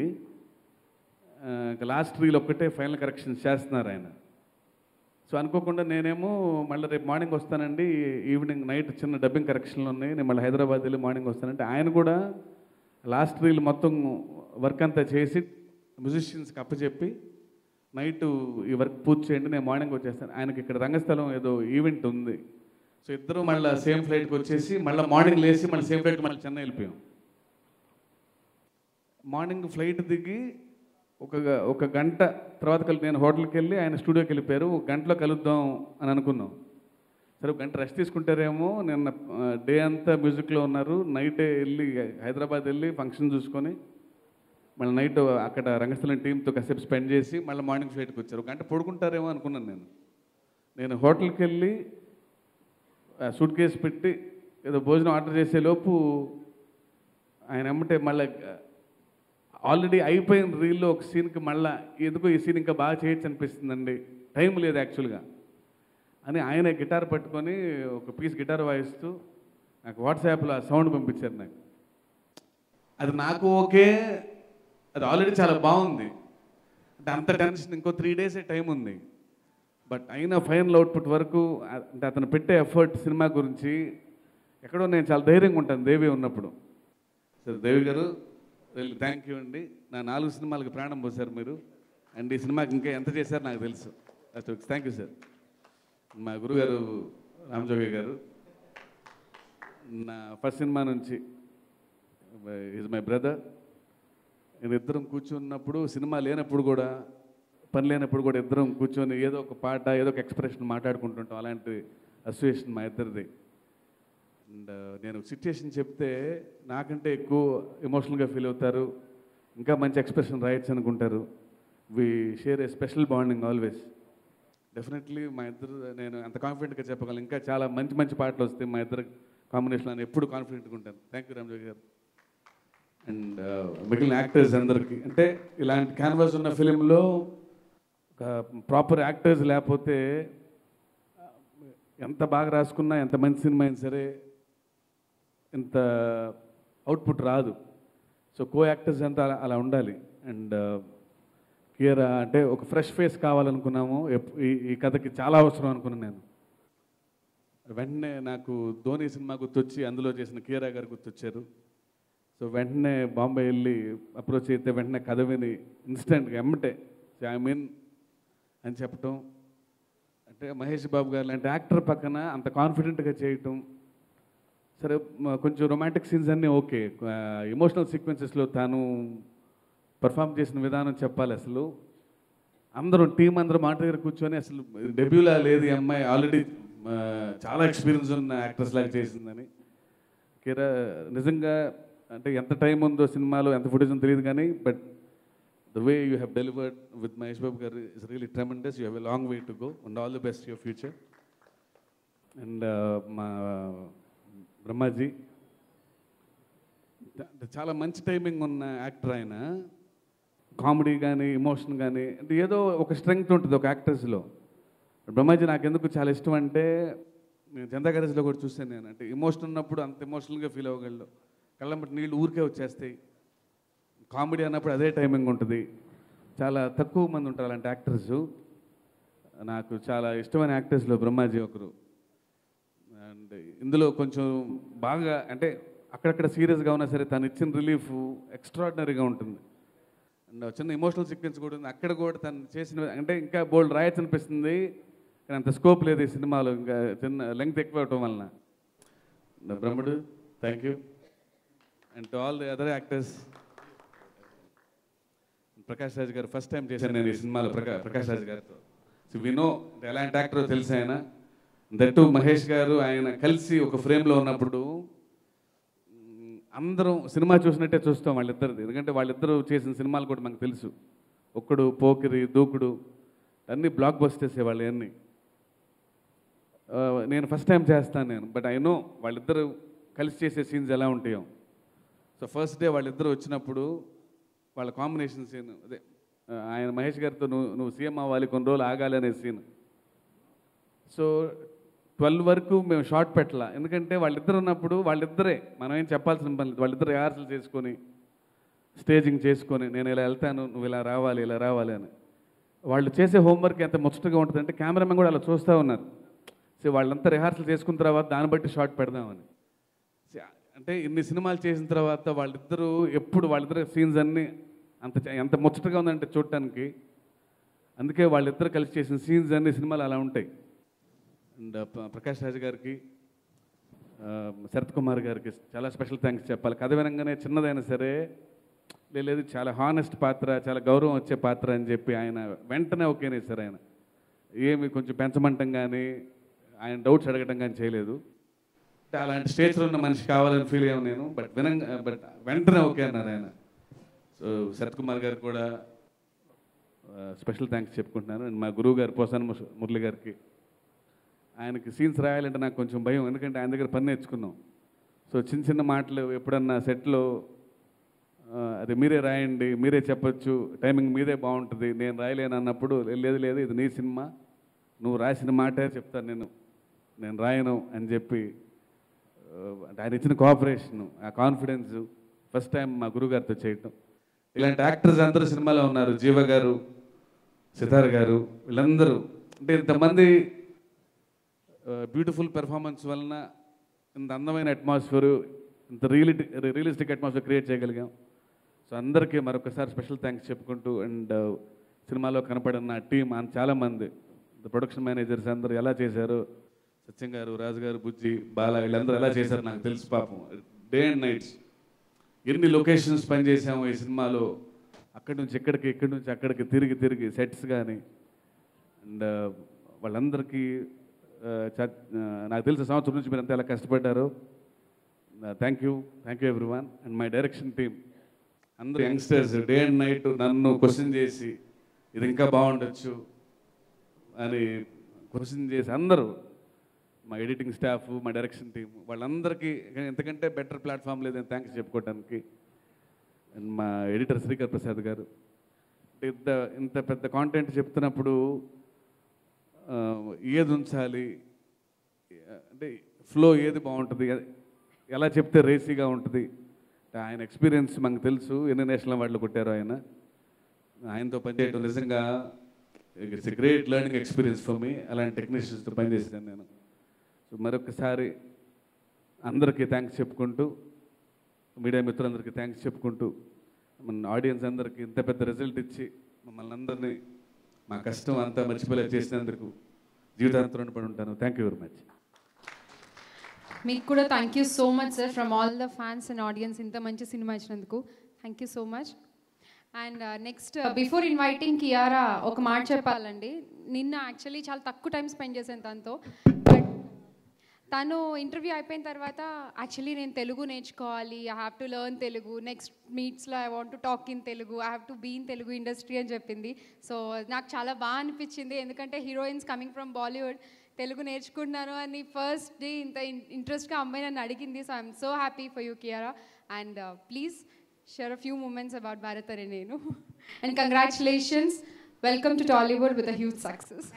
ఆ, ఇంకా లాస్ట్ రీల్ ఒక్కటే ఫైనల్ కరెక్షన్స్ చేస్తున్నారు ఆయన సో అనుకోకుండా నేనేమో మళ్ళీ రేపు మార్నింగ్ వస్తానండి ఈవినింగ్ నైట్ చిన్న డబ్బింగ్ కరెక్షన్లు ఉన్నాయి నేను మళ్ళీ హైదరాబాద్ వెళ్ళి మార్నింగ్ వస్తానంటే ఆయన కూడా లాస్ట్ రీల్ మొత్తం వర్క్ అంతా చేసి మ్యూజిషియన్స్కి అప్పచెప్పి నైట్ ఈ వర్క్ పూర్తి చేయండి నేను మార్నింగ్ వచ్చేస్తాను ఆయనకి ఇక్కడ రంగస్థలం ఏదో ఈవెంట్ ఉంది సో ఇద్దరు మళ్ళీ సేమ్ ఫ్లైట్కి వచ్చేసి మళ్ళీ మార్నింగ్ లేచి మళ్ళీ సేమ్ ఫ్లైట్కి మళ్ళీ చెన్నై వెళ్ళిపోయాం మార్నింగ్ ఫ్లైట్ దిగి ఒక ఒక గంట తర్వాత కలిపి నేను హోటల్కి వెళ్ళి ఆయన స్టూడియోకి వెళ్ళిపోయారు ఒక గంటలో కలుద్దాం అని అనుకున్నాం సరే ఒక గంట రెస్ట్ తీసుకుంటారేమో నిన్న డే అంతా మ్యూజిక్లో ఉన్నారు నైటే వెళ్ళి హైదరాబాద్ వెళ్ళి ఫంక్షన్ చూసుకొని మళ్ళీ నైట్ అక్కడ రంగస్థలం టీంతో కాసేపు స్పెండ్ చేసి మళ్ళీ మార్నింగ్ ఫ్లైట్కి వచ్చారు ఒక గంట పడుకుంటారేమో అనుకున్నాను నేను నేను హోటల్కి వెళ్ళి సూట్ కేసు పెట్టి ఏదో భోజనం ఆర్డర్ చేసే లోపు ఆయన ఎమ్మటే మళ్ళీ ఆల్రెడీ అయిపోయిన రీల్లో ఒక సీన్కి మళ్ళీ ఎందుకో ఈ సీన్ ఇంకా బాగా చేయొచ్చు అనిపిస్తుందండి టైం లేదు యాక్చువల్గా అని ఆయన గిటార్ పట్టుకొని ఒక పీస్ గిటార్ వాయిస్తూ నాకు వాట్సాప్లో ఆ సౌండ్ పంపించారు నాకు అది నాకు ఓకే అది ఆల్రెడీ చాలా బాగుంది అంటే అంత టెన్షన్ ఇంకో త్రీ డేసే టైం ఉంది బట్ అయినా ఫైనల్ అవుట్పుట్ వరకు అ- అంటే అతను పెట్టే ఎఫర్ట్ సినిమా గురించి ఎక్కడో నేను చాలా ధైర్యంగా ఉంటాను దేవి ఉన్నప్పుడు సరే దేవి గారు థ్యాంక్ యూ అండి నా నాలుగు సినిమాలకు ప్రాణం పోసారు మీరు అండ్ ఈ సినిమాకి ఇంకా ఎంత చేశారు నాకు తెలుసు థ్యాంక్ యూ సార్ మా గురుగారు రామజోగి గారు నా ఫస్ట్ సినిమా నుంచి ఈజ్ మై బ్రదర్ నేను ఇద్దరం కూర్చున్నప్పుడు సినిమా లేనప్పుడు కూడా పని లేనప్పుడు కూడా ఇద్దరం కూర్చొని ఏదో ఒక పాట ఏదో ఒక ఎక్స్ప్రెషన్ మాట్లాడుకుంటుంటాం అలాంటి అసోసియేషన్ మా ఇద్దరిది అండ్ నేను సిచ్యుయేషన్ చెప్తే నాకంటే ఎక్కువ ఎమోషనల్గా ఫీల్ అవుతారు ఇంకా మంచి ఎక్స్ప్రెషన్ రాయొచ్చు అనుకుంటారు we share a special bonding always definitely మా ఇద్దరు నేను అంత కాన్ఫిడెంట్గా చెప్పగలను ఇంకా చాలా మంచి మంచి పాటలు వస్తాయి మా ఇద్దరు కాంబినేషన్ అని ఎప్పుడు కాన్ఫిడెంట్గా ఉంటాను థ్యాంక్ యూ రామజోగి గారు అండ్ మిగిలిన యాక్టర్స్ అందరికీ అంటే ఇలాంటి క్యాన్వాస్ ఉన్న ఫిలింలో ఒక ప్రాపర్ యాక్టర్స్ లేకపోతే ఎంత బాగా రాసుకున్నా ఎంత మంచి సినిమా అయినా సరే ఇంత అవుట్పుట్ రాదు సో కో యాక్టర్స్ అంతా అలా- అలా ఉండాలి అండ్ కియరా అంటే ఒక ఫ్రెష్ ఫేస్ కావాలనుకున్నాము ఎప్- ఈ ఈ కథకి చాలా అవసరం అనుకున్నాను నేను వెంటనే నాకు ధోని సినిమా గుర్తొచ్చి అందులో చేసిన కియరా గారు గుర్తొచ్చారు సో వెంటనే బాంబే వెళ్ళి అప్రోచ్ అయితే వెంటనే కథ విని ఇన్స్టెంట్గా ఎమ్మటే ఐ మీన్ అని చెప్పటం అంటే మహేష్ బాబు గారు లాంటి యాక్టర్ పక్కన అంత కాన్ఫిడెంట్గా చేయటం సరే మ- కొంచెం రొమాంటిక్ సీన్స్ అన్నీ ఓకే ఎమోషనల్ సీక్వెన్సెస్లో తాను పర్ఫామ్ చేసిన విధానం చెప్పాలి అసలు అందరూ టీం అందరూ మాట దగ్గర కూర్చొని అసలు డెబ్యూలా లేదు ఈ అమ్మాయి ఆల్రెడీ చాలా ఎక్స్పీరియన్స్ ఉన్న యాక్టర్స్ లాగా చేసిందని కిరా నిజంగా అంటే ఎంత టైం ఉందో సినిమాలో ఎంత ఫుటేజ్ ఉందో తెలియదు కానీ but the way you have delivered with Mahesh Babu garu is really tremendous you have a long way to go and all the best your future and మా బ్రహ్మాజీ అంటే చాలా మంచి టైమింగ్ ఉన్న యాక్టర్ ఆయన కామెడీ కానీ ఎమోషన్ కానీ అంటే ఏదో ఒక స్ట్రెంగ్త్ ఉంటుంది ఒక యాక్టర్స్లో బ్రహ్మాజీ నాకు ఎందుకు చాలా ఇష్టం అంటే నేను జనతా గ్యారేజ్లో కూడా చూశాను నేను అంటే ఎమోషన్ ఉన్నప్పుడు అంత ఎమోషనల్గా ఫీల్ అవ్వగలడు కళ్ళంబట్టి నీళ్ళు ఊరికే వచ్చేస్తాయి కామెడీ అన్నప్పుడు అదే టైమింగ్ ఉంటుంది చాలా తక్కువ మంది ఉంటారు అలాంటి యాక్టర్స్ నాకు చాలా ఇష్టమైన యాక్టర్స్లో బ్రహ్మాజీ ఒకరు అండ్ ఇందులో కొంచెం బాగా అంటే అక్కడక్కడ సీరియస్గా ఉన్నా సరే తను ఇచ్చిన రిలీఫ్ ఎక్స్ట్రాడినరీగా ఉంటుంది అండ్ చిన్న ఎమోషనల్ సీక్వెన్స్ కూడా ఉంది అక్కడ కూడా తను చేసిన అంటే ఇంకా బోల్డ్ రాయొచ్చు అనిపిస్తుంది కానీ అంత స్కోప్ లేదు ఈ సినిమాలో ఇంకా చిన్న లెంగ్త్ ఎక్కువ అవటం వలన Brahmadu thank you and to all the other actors Prakash Raj garu first time చేశాను నేను ఈ సినిమాలో ప్రకా ప్రకాష్ రాజ్ గారితో సో వినో ఎలాంటి యాక్టర్ తెలుసు ఆయన దట్టు మహేష్ గారు ఆయన కలిసి ఒక ఫ్రేమ్లో ఉన్నప్పుడు మ్, అందరం సినిమా చూసినట్టే చూస్తాం వాళ్ళిద్దరిది ఎందుకంటే వాళ్ళిద్దరూ చేసిన సినిమాలు కూడా మనకు తెలుసు ఒక్కడు పోకిరి దూకుడు అన్నీ బ్లాక్ బస్టర్స్ వాళ్ళు అన్నీ ఆ, నేను ఫస్ట్ టైం చేస్తాను నేను బట్ ఐ నో వాళ్ళిద్దరూ కలిసి చేసే సీన్స్ ఎలా ఉంటాయో సో ఫస్ట్ డే వాళ్ళిద్దరూ వచ్చినప్పుడు వాళ్ళ కాంబినేషన్ సీన్ అదే ఆ, ఆయన మహేష్ గారితో నువ్వు నువ్వు సీఎం అవ్వాలి కొన్ని రోజులు ఆగాలి అనే సీన్ సో ట్వెల్వ్ వరకు మేము షార్ట్ పెట్టాల ఎందుకంటే వాళ్ళిద్దరు ఉన్నప్పుడు వాళ్ళిద్దరే మనం ఏం చెప్పాల్సిన పని లేదు వాళ్ళిద్దరు రిహార్సల్ చేసుకొని స్టేజింగ్ చేసుకొని నేను ఇలా వెళ్తాను నువ్వు ఇలా రావాలి ఇలా రావాలి అని వాళ్ళు చేసే హోంవర్క్ ఎంత ముచ్చటగా ఉంటుందంటే కెమెరామెన్ కూడా అలా చూస్తూ ఉన్నారు సో వాళ్ళంతా రిహార్సల్ చేసుకున్న తర్వాత దాన్ని బట్టి షార్ట్ పెడదామని See, అంటే ఇన్ని సినిమాలు చేసిన తర్వాత వాళ్ళిద్దరూ ఎప్పుడు వాళ్ళిద్దరు సీన్స్ అన్నీ అంత చ- ఎంత ముచ్చటగా ఉందంటే చూడటానికి అందుకే వాళ్ళిద్దరు కలిసి చేసిన సీన్స్ అన్ని సినిమాలు అలా ఉంటాయి అండ్ ప- ప్రకాష్ రాజ్ గారికి ఆ, శరత్ కుమార్ గారికి చాలా స్పెషల్ థ్యాంక్స్ చెప్పాలి కథ వినంగానే చిన్నదైనా సరే "లే, లేదు చాలా హానెస్ట్ పాత్ర చాలా గౌరవం వచ్చే పాత్ర అని చెప్పి ఆయన వెంటనే ఓకేనే సార్ ఆయన ఏమి కొంచెం పెంచమంటం కానీ ఆయన డౌట్స్ అడగటం కానీ చేయలేదు అంటే అలాంటి స్టేజ్లో ఉన్న మనిషి కావాలని ఫీల్ అయ్యాను నేను బట్ వినంగా బట్ వెంటనే ఓకే అన్నారు ఆయన సో శరత్ కుమార్ గారు కూడా స్పెషల్ థ్యాంక్స్ చెప్పుకుంటున్నాను అండ్ మా గురువు గారు పోసాన ము- మురళి గారికి ఆయనకి సీన్స్ రాయాలంటే నాకు కొంచెం భయం ఎందుకంటే ఆయన దగ్గర పని నేర్చుకున్నాం సో చిన్న చిన్న మాటలు ఎప్పుడన్నా సెట్లో అది మీరే రాయండి మీరే చెప్పొచ్చు టైమింగ్ మీదే బాగుంటుంది నేను రాయలేను అన్నప్పుడు లేదు లేదు ఇది నీ సినిమా నువ్వు రాసిన మాటే చెప్తాను నేను నేను రాయను అని చెప్పి ఆ, అంటే ఆయన ఇచ్చిన కోఆపరేషన్ ఆ కాన్ఫిడెన్స్ ఫస్ట్ టైం మా గురుగారితో చేయటం ఇలాంటి యాక్టర్స్ అందరూ సినిమాలో ఉన్నారు జీవ గారు సితార్ గారు వీళ్ళందరూ అంటే ఇంతమంది బ్యూటిఫుల్ పెర్ఫార్మెన్స్ వలన ఇంత అందమైన అట్మాస్ఫియర్ ఇంత రియలిటీ రియలిస్టిక్ అట్మాస్ఫియర్ క్రియేట్ చేయగలిగాం సో అందరికీ మరొకసారి స్పెషల్ థ్యాంక్స్ చెప్పుకుంటూ అండ్ సినిమాలో కనపడిన టీం చాలామంది ప్రొడక్షన్ మేనేజర్స్ అందరూ ఎలా చేశారు సత్యం గారు రాజు గారు బుజ్జి బాల వీళ్ళందరూ ఎలా చేశారు నాకు తెలుసు పాపం డే అండ్ నైట్స్ ఎన్ని లొకేషన్స్ పనిచేసాము ఈ సినిమాలో అక్కడి నుంచి ఇక్కడికి ఇక్కడి నుంచి అక్కడికి తిరిగి తిరిగి సెట్స్ కానీ అండ్ వాళ్ళందరికీ ఆ, చ- ఆ, నాకు తెలిసిన సంవత్సరం నుంచి మీరు అంతా ఎలా కష్టపడ్డారు thank you thank you everyone and my direction team అందరూ యంగ్స్టర్స్ డే అండ్ నైట్ నన్ను క్వశ్చన్ చేసి ఇది ఇంకా బాగుండొచ్చు అని క్వశ్చన్ చేసి అందరూ మా ఎడిటింగ్ స్టాఫ్ మా డైరెక్షన్ టీం వాళ్ళందరికీ ఎంతకంటే బెటర్ ప్లాట్ఫామ్ లేదని థ్యాంక్స్ చెప్పుకోవడానికి అండ్ మా ఎడిటర్ శ్రీకర్ ప్రసాద్ గారు అంటే ఇంత ఇంత పెద్ద కాంటెంట్ చెప్తున్నప్పుడు ఆ, ఏది ఉంచాలి అంటే ఫ్లో ఏది బాగుంటుంది ఎలా చెప్తే రేసీగా ఉంటుంది అంటే ఆయన ఎక్స్పీరియన్స్ మనకు తెలుసు ఎన్ని నేషనల్ అవార్డులు కొట్టారు ఆయన ఆయనతో పనిచేయడం నిజంగా it's a great learning experience for me అలాంటి టెక్నీషియన్స్తో పనిచేసాను నేను సో మరొకసారి అందరికీ థ్యాంక్స్ చెప్పుకుంటూ మీడియా మిత్రులందరికీ థ్యాంక్స్ చెప్పుకుంటూ మన ఆడియన్స్ అందరికీ ఇంత పెద్ద రిజల్ట్ ఇచ్చి మమ్మల్ని అందరినీ మా కష్టం అంతా మర్చిపోలే చేసినందుకు జీవితాంతం రుణపడి ఉంటాను థ్యాంక్ యూ వెరీ మచ్ మీకు కూడా thank you so much sir from all the fans and audience ఇంత మంచి సినిమా ఇచ్చినందుకు thank you so much and next before inviting Kiara ఒక మాట చెప్పాలండి నిన్న యాక్చువల్లీ చాలా తక్కువ టైం స్పెండ్ చేశాను తనతో బట్ తను ఇంటర్వ్యూ అయిపోయిన తర్వాత యాక్చువల్లీ నేను తెలుగు నేర్చుకోవాలి I have to learn Telugu next మీట్స్లో I want to talk in Telugu I have to be in Telugu industry అని చెప్పింది సో నాకు చాలా బాగా అనిపించింది ఎందుకంటే heroines coming from Bollywood Telugu నేర్చుకుంటున్నాను అని ఫస్ట్ డే ఇంత ఇంట్రెస్ట్గా అమ్మాయి నన్ను అడిగింది so I'm so happy for you Kiara and please share a few moments about Bharat అనే నేను and congratulations welcome to Tollywood with a huge success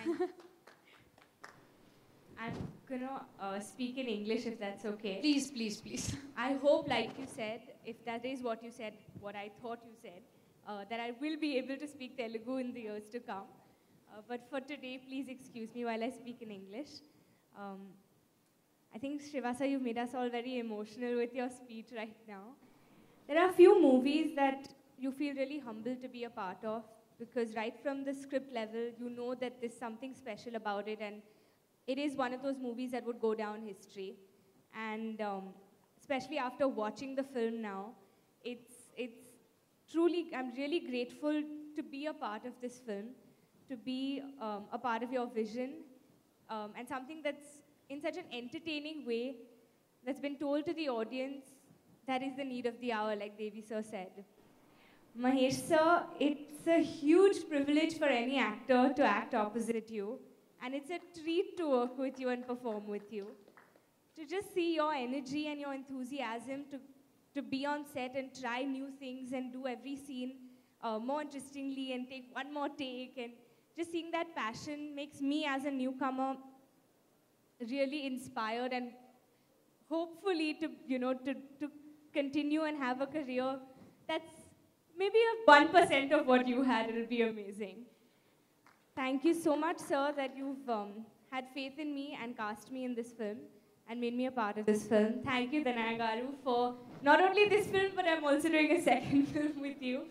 I'm gonna uh, speak in English if that's okay. Please please please I hope, like you said, if that is what you said, what I thought you said, uh, that I will be able to speak Telugu in the years to come. Uh, but for today, please excuse me while I speak in English. Um, I think, Srivasa, you've made us all very emotional with your speech right now. There are a few movies that you feel really humbled to be a part of because, right from the script level, you know that there's something special about it, and it is one of those movies that would go down history. And um, especially after watching the film now, it's, it's truly, I'm really grateful to be a part of this film, to be um, a part of your vision, um, and something that's in such an entertaining way that's been told to the audience that is the need of the hour, like Devi sir said. Mahesh sir, it's a huge privilege for any actor to act opposite you, and it's a treat to work with you and perform with you. To just see your energy and your enthusiasm to, to be on set and try new things and do every scene uh, more interestingly and take one more take, and just seeing that passion makes me as a newcomer really inspired and hopefully to you know to, to continue and have a career that's maybe a 1% of what you had it'll be amazing thank you so much sir that you've um, had faith in me and cast me in this film and made me a part of this film thank you danayagaru for not only this film but i'm also doing a second film with you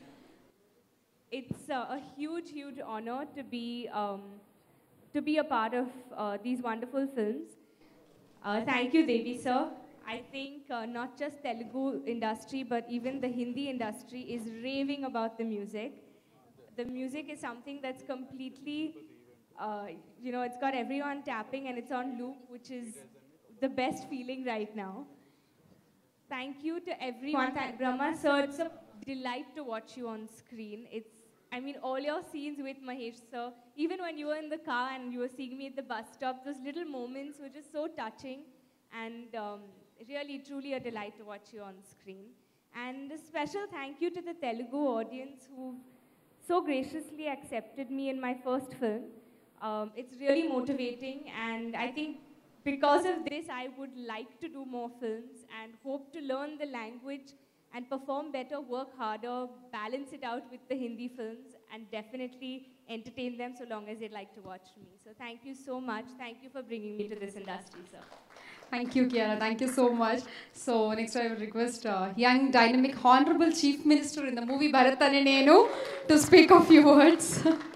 it's uh, a huge huge honor to be um, to be a part of uh, these wonderful films uh, thank you, Devi sir. I think uh, not just Telugu industry, but even the Hindi industry is raving about the music. The music is something that's completely, uh, you know, it's got everyone tapping and it's on loop, which is the best feeling right now. Thank you to everyone. Thank Brahma sir. It's a delight to watch you on screen. It's, I mean, all your scenes with Mahesh sir, even when you were in the car and you were seeing me at the bus stop, those little moments were just so touching and um, really, truly a delight to watch you on screen. And a special thank you to the Telugu audience who so graciously accepted me in my first film. Um, it's really motivating, and I think because of this, I would like to do more films and hope to learn the language and perform better, work harder, balance it out with the Hindi films, and definitely entertain them so long as they'd like to watch me. So thank you so much. Thank you for bringing me to this industry, sir. Thank you, Kiara. Thank you so much. So next I would request uh, young, dynamic, honorable Chief Minister in the movie Bharat Ane Nenu to speak a few words.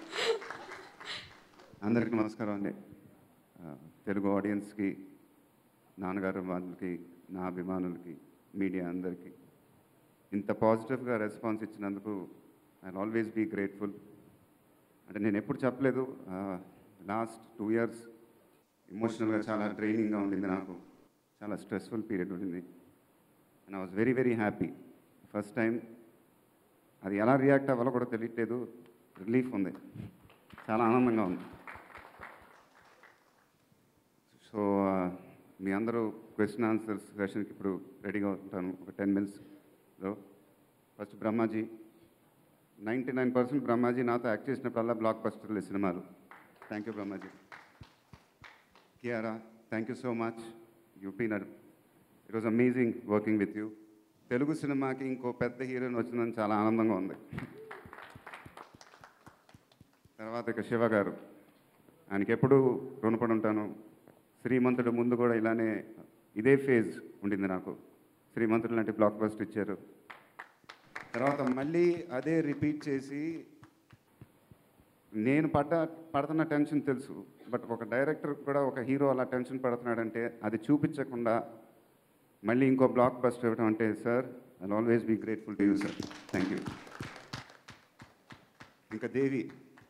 అందరికీ నమస్కారం అండి ఆ, తెలుగు ఆడియన్స్కి నాన్నగారు వాళ్ళకి నా అభిమానులకి media అందరికీ ఇంత పాజిటివ్గా రెస్పాన్స్ ఇచ్చినందుకు ఐ ఆల్వేస్ బీ గ్రేట్ఫుల్ అంటే నేను ఎప్పుడు చెప్పలేదు లాస్ట్ టూ ఇయర్స్ ఎమోషనల్గా చాలా డ్రైనింగ్గా ఉండింది నాకు చాలా స్ట్రెస్ఫుల్ పీరియడ్ ఉండింది and I was very very happy first time అది ఎలా రియాక్ట్ అవ్వాలో కూడా తెలియట్లేదు రిలీఫ్ ఉంది చాలా ఆనందంగా ఉంది సో మీ అందరూ క్వశ్చన్ ఆన్సర్స్ సెషన్కి ఇప్పుడు రెడీగా ఉంటాను ఒక టెన్ మినిట్స్లో first Brahmaji ninety nine percent Brahmaji నాతో యాక్ట్ చేసినప్పుడల్లా బ్లాక్ బస్టర్లు సినిమాలు thank you Brahmaji Kiara thank you so much you been it was amazing working with you Telugu సినిమాకి ఇంకో పెద్ద హీరోయిన్ వచ్చిందని చాలా ఆనందంగా ఉంది తర్వాత ఇక శివ గారు ఆయనకి ఎప్పుడు రుణపడి ఉంటాను శ్రీమంతుడు ముందు కూడా ఇలానే ఇదే ఫేజ్ ఉండింది నాకు శ్రీమంతుడు లాంటి బ్లాక్ బస్ట్ ఇచ్చారు తర్వాత మళ్ళీ అదే రిపీట్ చేసి నేను పడ్డ పడుతున్న టెన్షన్ తెలుసు బట్ ఒక డైరెక్టర్ కూడా ఒక హీరో అలా టెన్షన్ పడుతున్నాడంటే అది చూపించకుండా మళ్ళీ ఇంకో బ్లాక్ బస్ట్ ఇవ్వడం అంటే sir I always be grateful to you sir thank you ఇంకా దేవి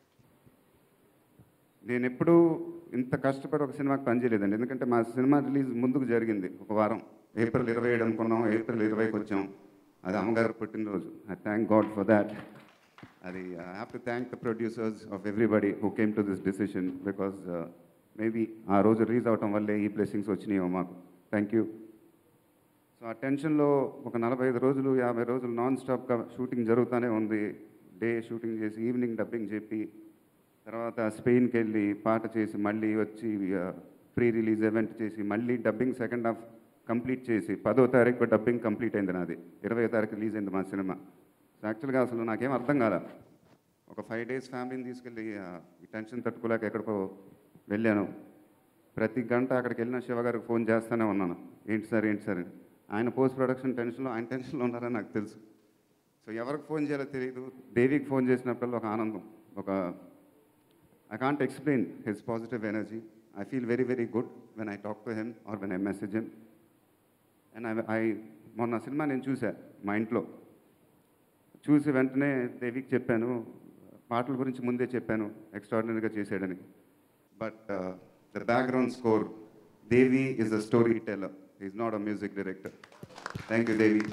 నేను ఎప్పుడూ ఇంత కష్టపడి ఒక సినిమాకి పనిచేయలేదండి ఎందుకంటే మా సినిమా రిలీజ్ ముందుకు జరిగింది ఒక వారం ఏప్రిల్ ఇరవై ఏడు అనుకున్నాం ఏప్రిల్ ఇరవైకి వచ్చాం అది అమ్మగారు పుట్టినరోజు I thank God for that అది I have to thank the producers of everybody who came to this decision because maybe ఆ రోజు రిలీజ్ అవటం వల్లే ఈ బ్లెస్సింగ్స్ వచ్చినాయేమో మాకు థ్యాంక్ యూ సో ఆ టెన్షన్లో ఒక నలభై ఐదు రోజులు యాభై రోజులు నాన్ స్టాప్గా షూటింగ్ జరుగుతూనే ఉంది డే షూటింగ్ చేసి ఈవినింగ్ డబ్బింగ్ చెప్పి తర్వాత స్పెయిన్కి వెళ్ళి పాట చేసి మళ్ళీ వచ్చి ప్రీ రిలీజ్ ఈవెంట్ చేసి మళ్ళీ డబ్బింగ్ సెకండ్ హాఫ్ కంప్లీట్ చేసి పదో తారీఖు డబ్బింగ్ కంప్లీట్ అయింది నాది ఇరవై తారీఖు రిలీజ్ అయింది మా సినిమా సో యాక్చువల్గా అసలు నాకేం అర్థం కాల ఒక ఫైవ్ డేస్ ఫ్యామిలీని తీసుకెళ్ళి ఆ, ఈ టెన్షన్ తట్టుకోలేక ఎక్కడికో వెళ్ళాను ప్రతి గంట అక్కడికి వెళ్ళిన శివగారికి ఫోన్ చేస్తూనే ఉన్నాను ఏంటి సార్ ఏంటి సార్ అని. ఆయన పోస్ట్ ప్రొడక్షన్ టెన్షన్లో ఆయన టెన్షన్లో ఉన్నారని నాకు తెలుసు సో ఎవరికి ఫోన్ చేయాలో తెలియదు దేవికి ఫోన్ చేసినప్పుడు ఒక ఆనందం ఒక I can't explain his positive energy. I feel very, very good when I talk to him or when I message him. And I, I మొన్న సినిమా నేను చూసా మా ఇంట్లో చూసి వెంటనే దేవికి చెప్పాను పాటల గురించి ముందే చెప్పాను ఎక్స్ట్రాడినరీగా చేశాడని but the background score Devi is a storyteller is not a music director thank you Devi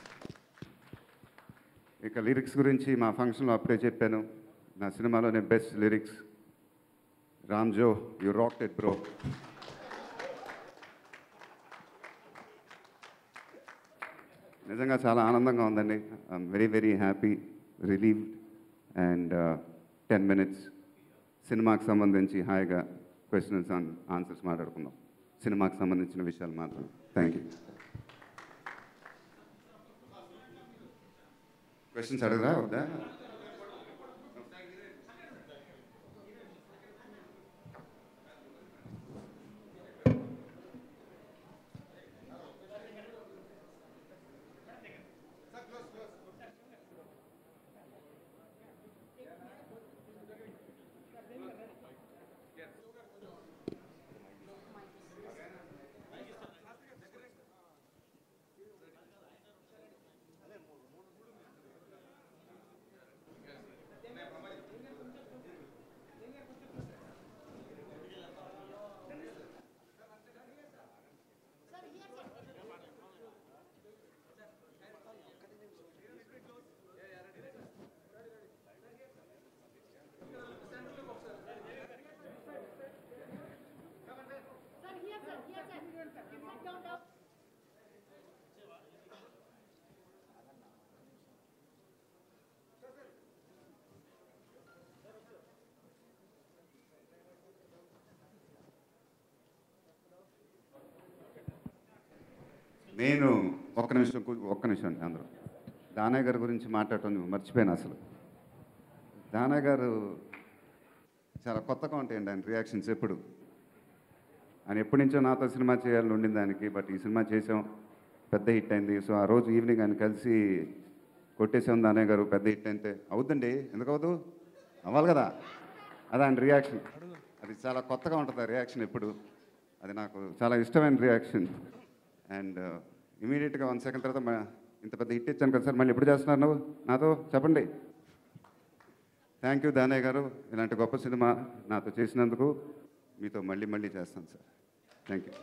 ఇక లిరిక్స్ గురించి మా ఫంక్షన్లో అప్పుడే చెప్పాను నా సినిమాలోనే best lyrics Ram Jo you rocked it bro నిజంగా చాలా ఆనందంగా ఉందండి I'm very very happy relieved and ten minutes సినిమాకి సంబంధించి హాయిగా క్వశ్చన్స్ ఆన్సర్స్ మాట్లాడుకుందాం సినిమాకి సంబంధించిన విషయాలు మాత్రం థ్యాంక్ యూ క్వశ్చన్స్ అడగరా వద్దా నేను ఒక్క నిమిషం కూ- ఒక్క నిమిషం అండి అందరూ దానయ్య గారి గురించి మాట్లాడటం మర్చిపోయాను అసలు దానయ్య గారు చాలా కొత్తగా ఉంటాయండి ఆయన రియాక్షన్స్ ఎప్పుడు ఆయన ఎప్పటి నుంచో నాతో సినిమా చేయాలని ఉండింది దానికి బట్ ఈ సినిమా చేసాం పెద్ద హిట్ అయింది సో ఆ రోజు ఈవినింగ్ ఆయన కలిసి కొట్టేసాం దానయ్య గారు పెద్ద హిట్ అయితే అవుద్దండి ఎందుకు అవ్వదు అవ్వాలి కదా అది ఆయన రియాక్షన్ అది చాలా కొత్తగా ఉంటుంది ఆ రియాక్షన్ ఎప్పుడు అది నాకు చాలా ఇష్టమైన రియాక్షన్ అండ్ ఇమీడియట్గా వన్ సెకండ్ తర్వాత మా- ఇంత పెద్ద హిట్ ఇచ్చాను కదా సార్ మళ్ళీ ఎప్పుడు చేస్తున్నారు నువ్వు నాతో చెప్పండి థ్యాంక్ యూ దానయ్య గారు ఇలాంటి గొప్ప సినిమా నాతో చేసినందుకు మీతో మళ్ళీ మళ్ళీ చేస్తాను sir thank you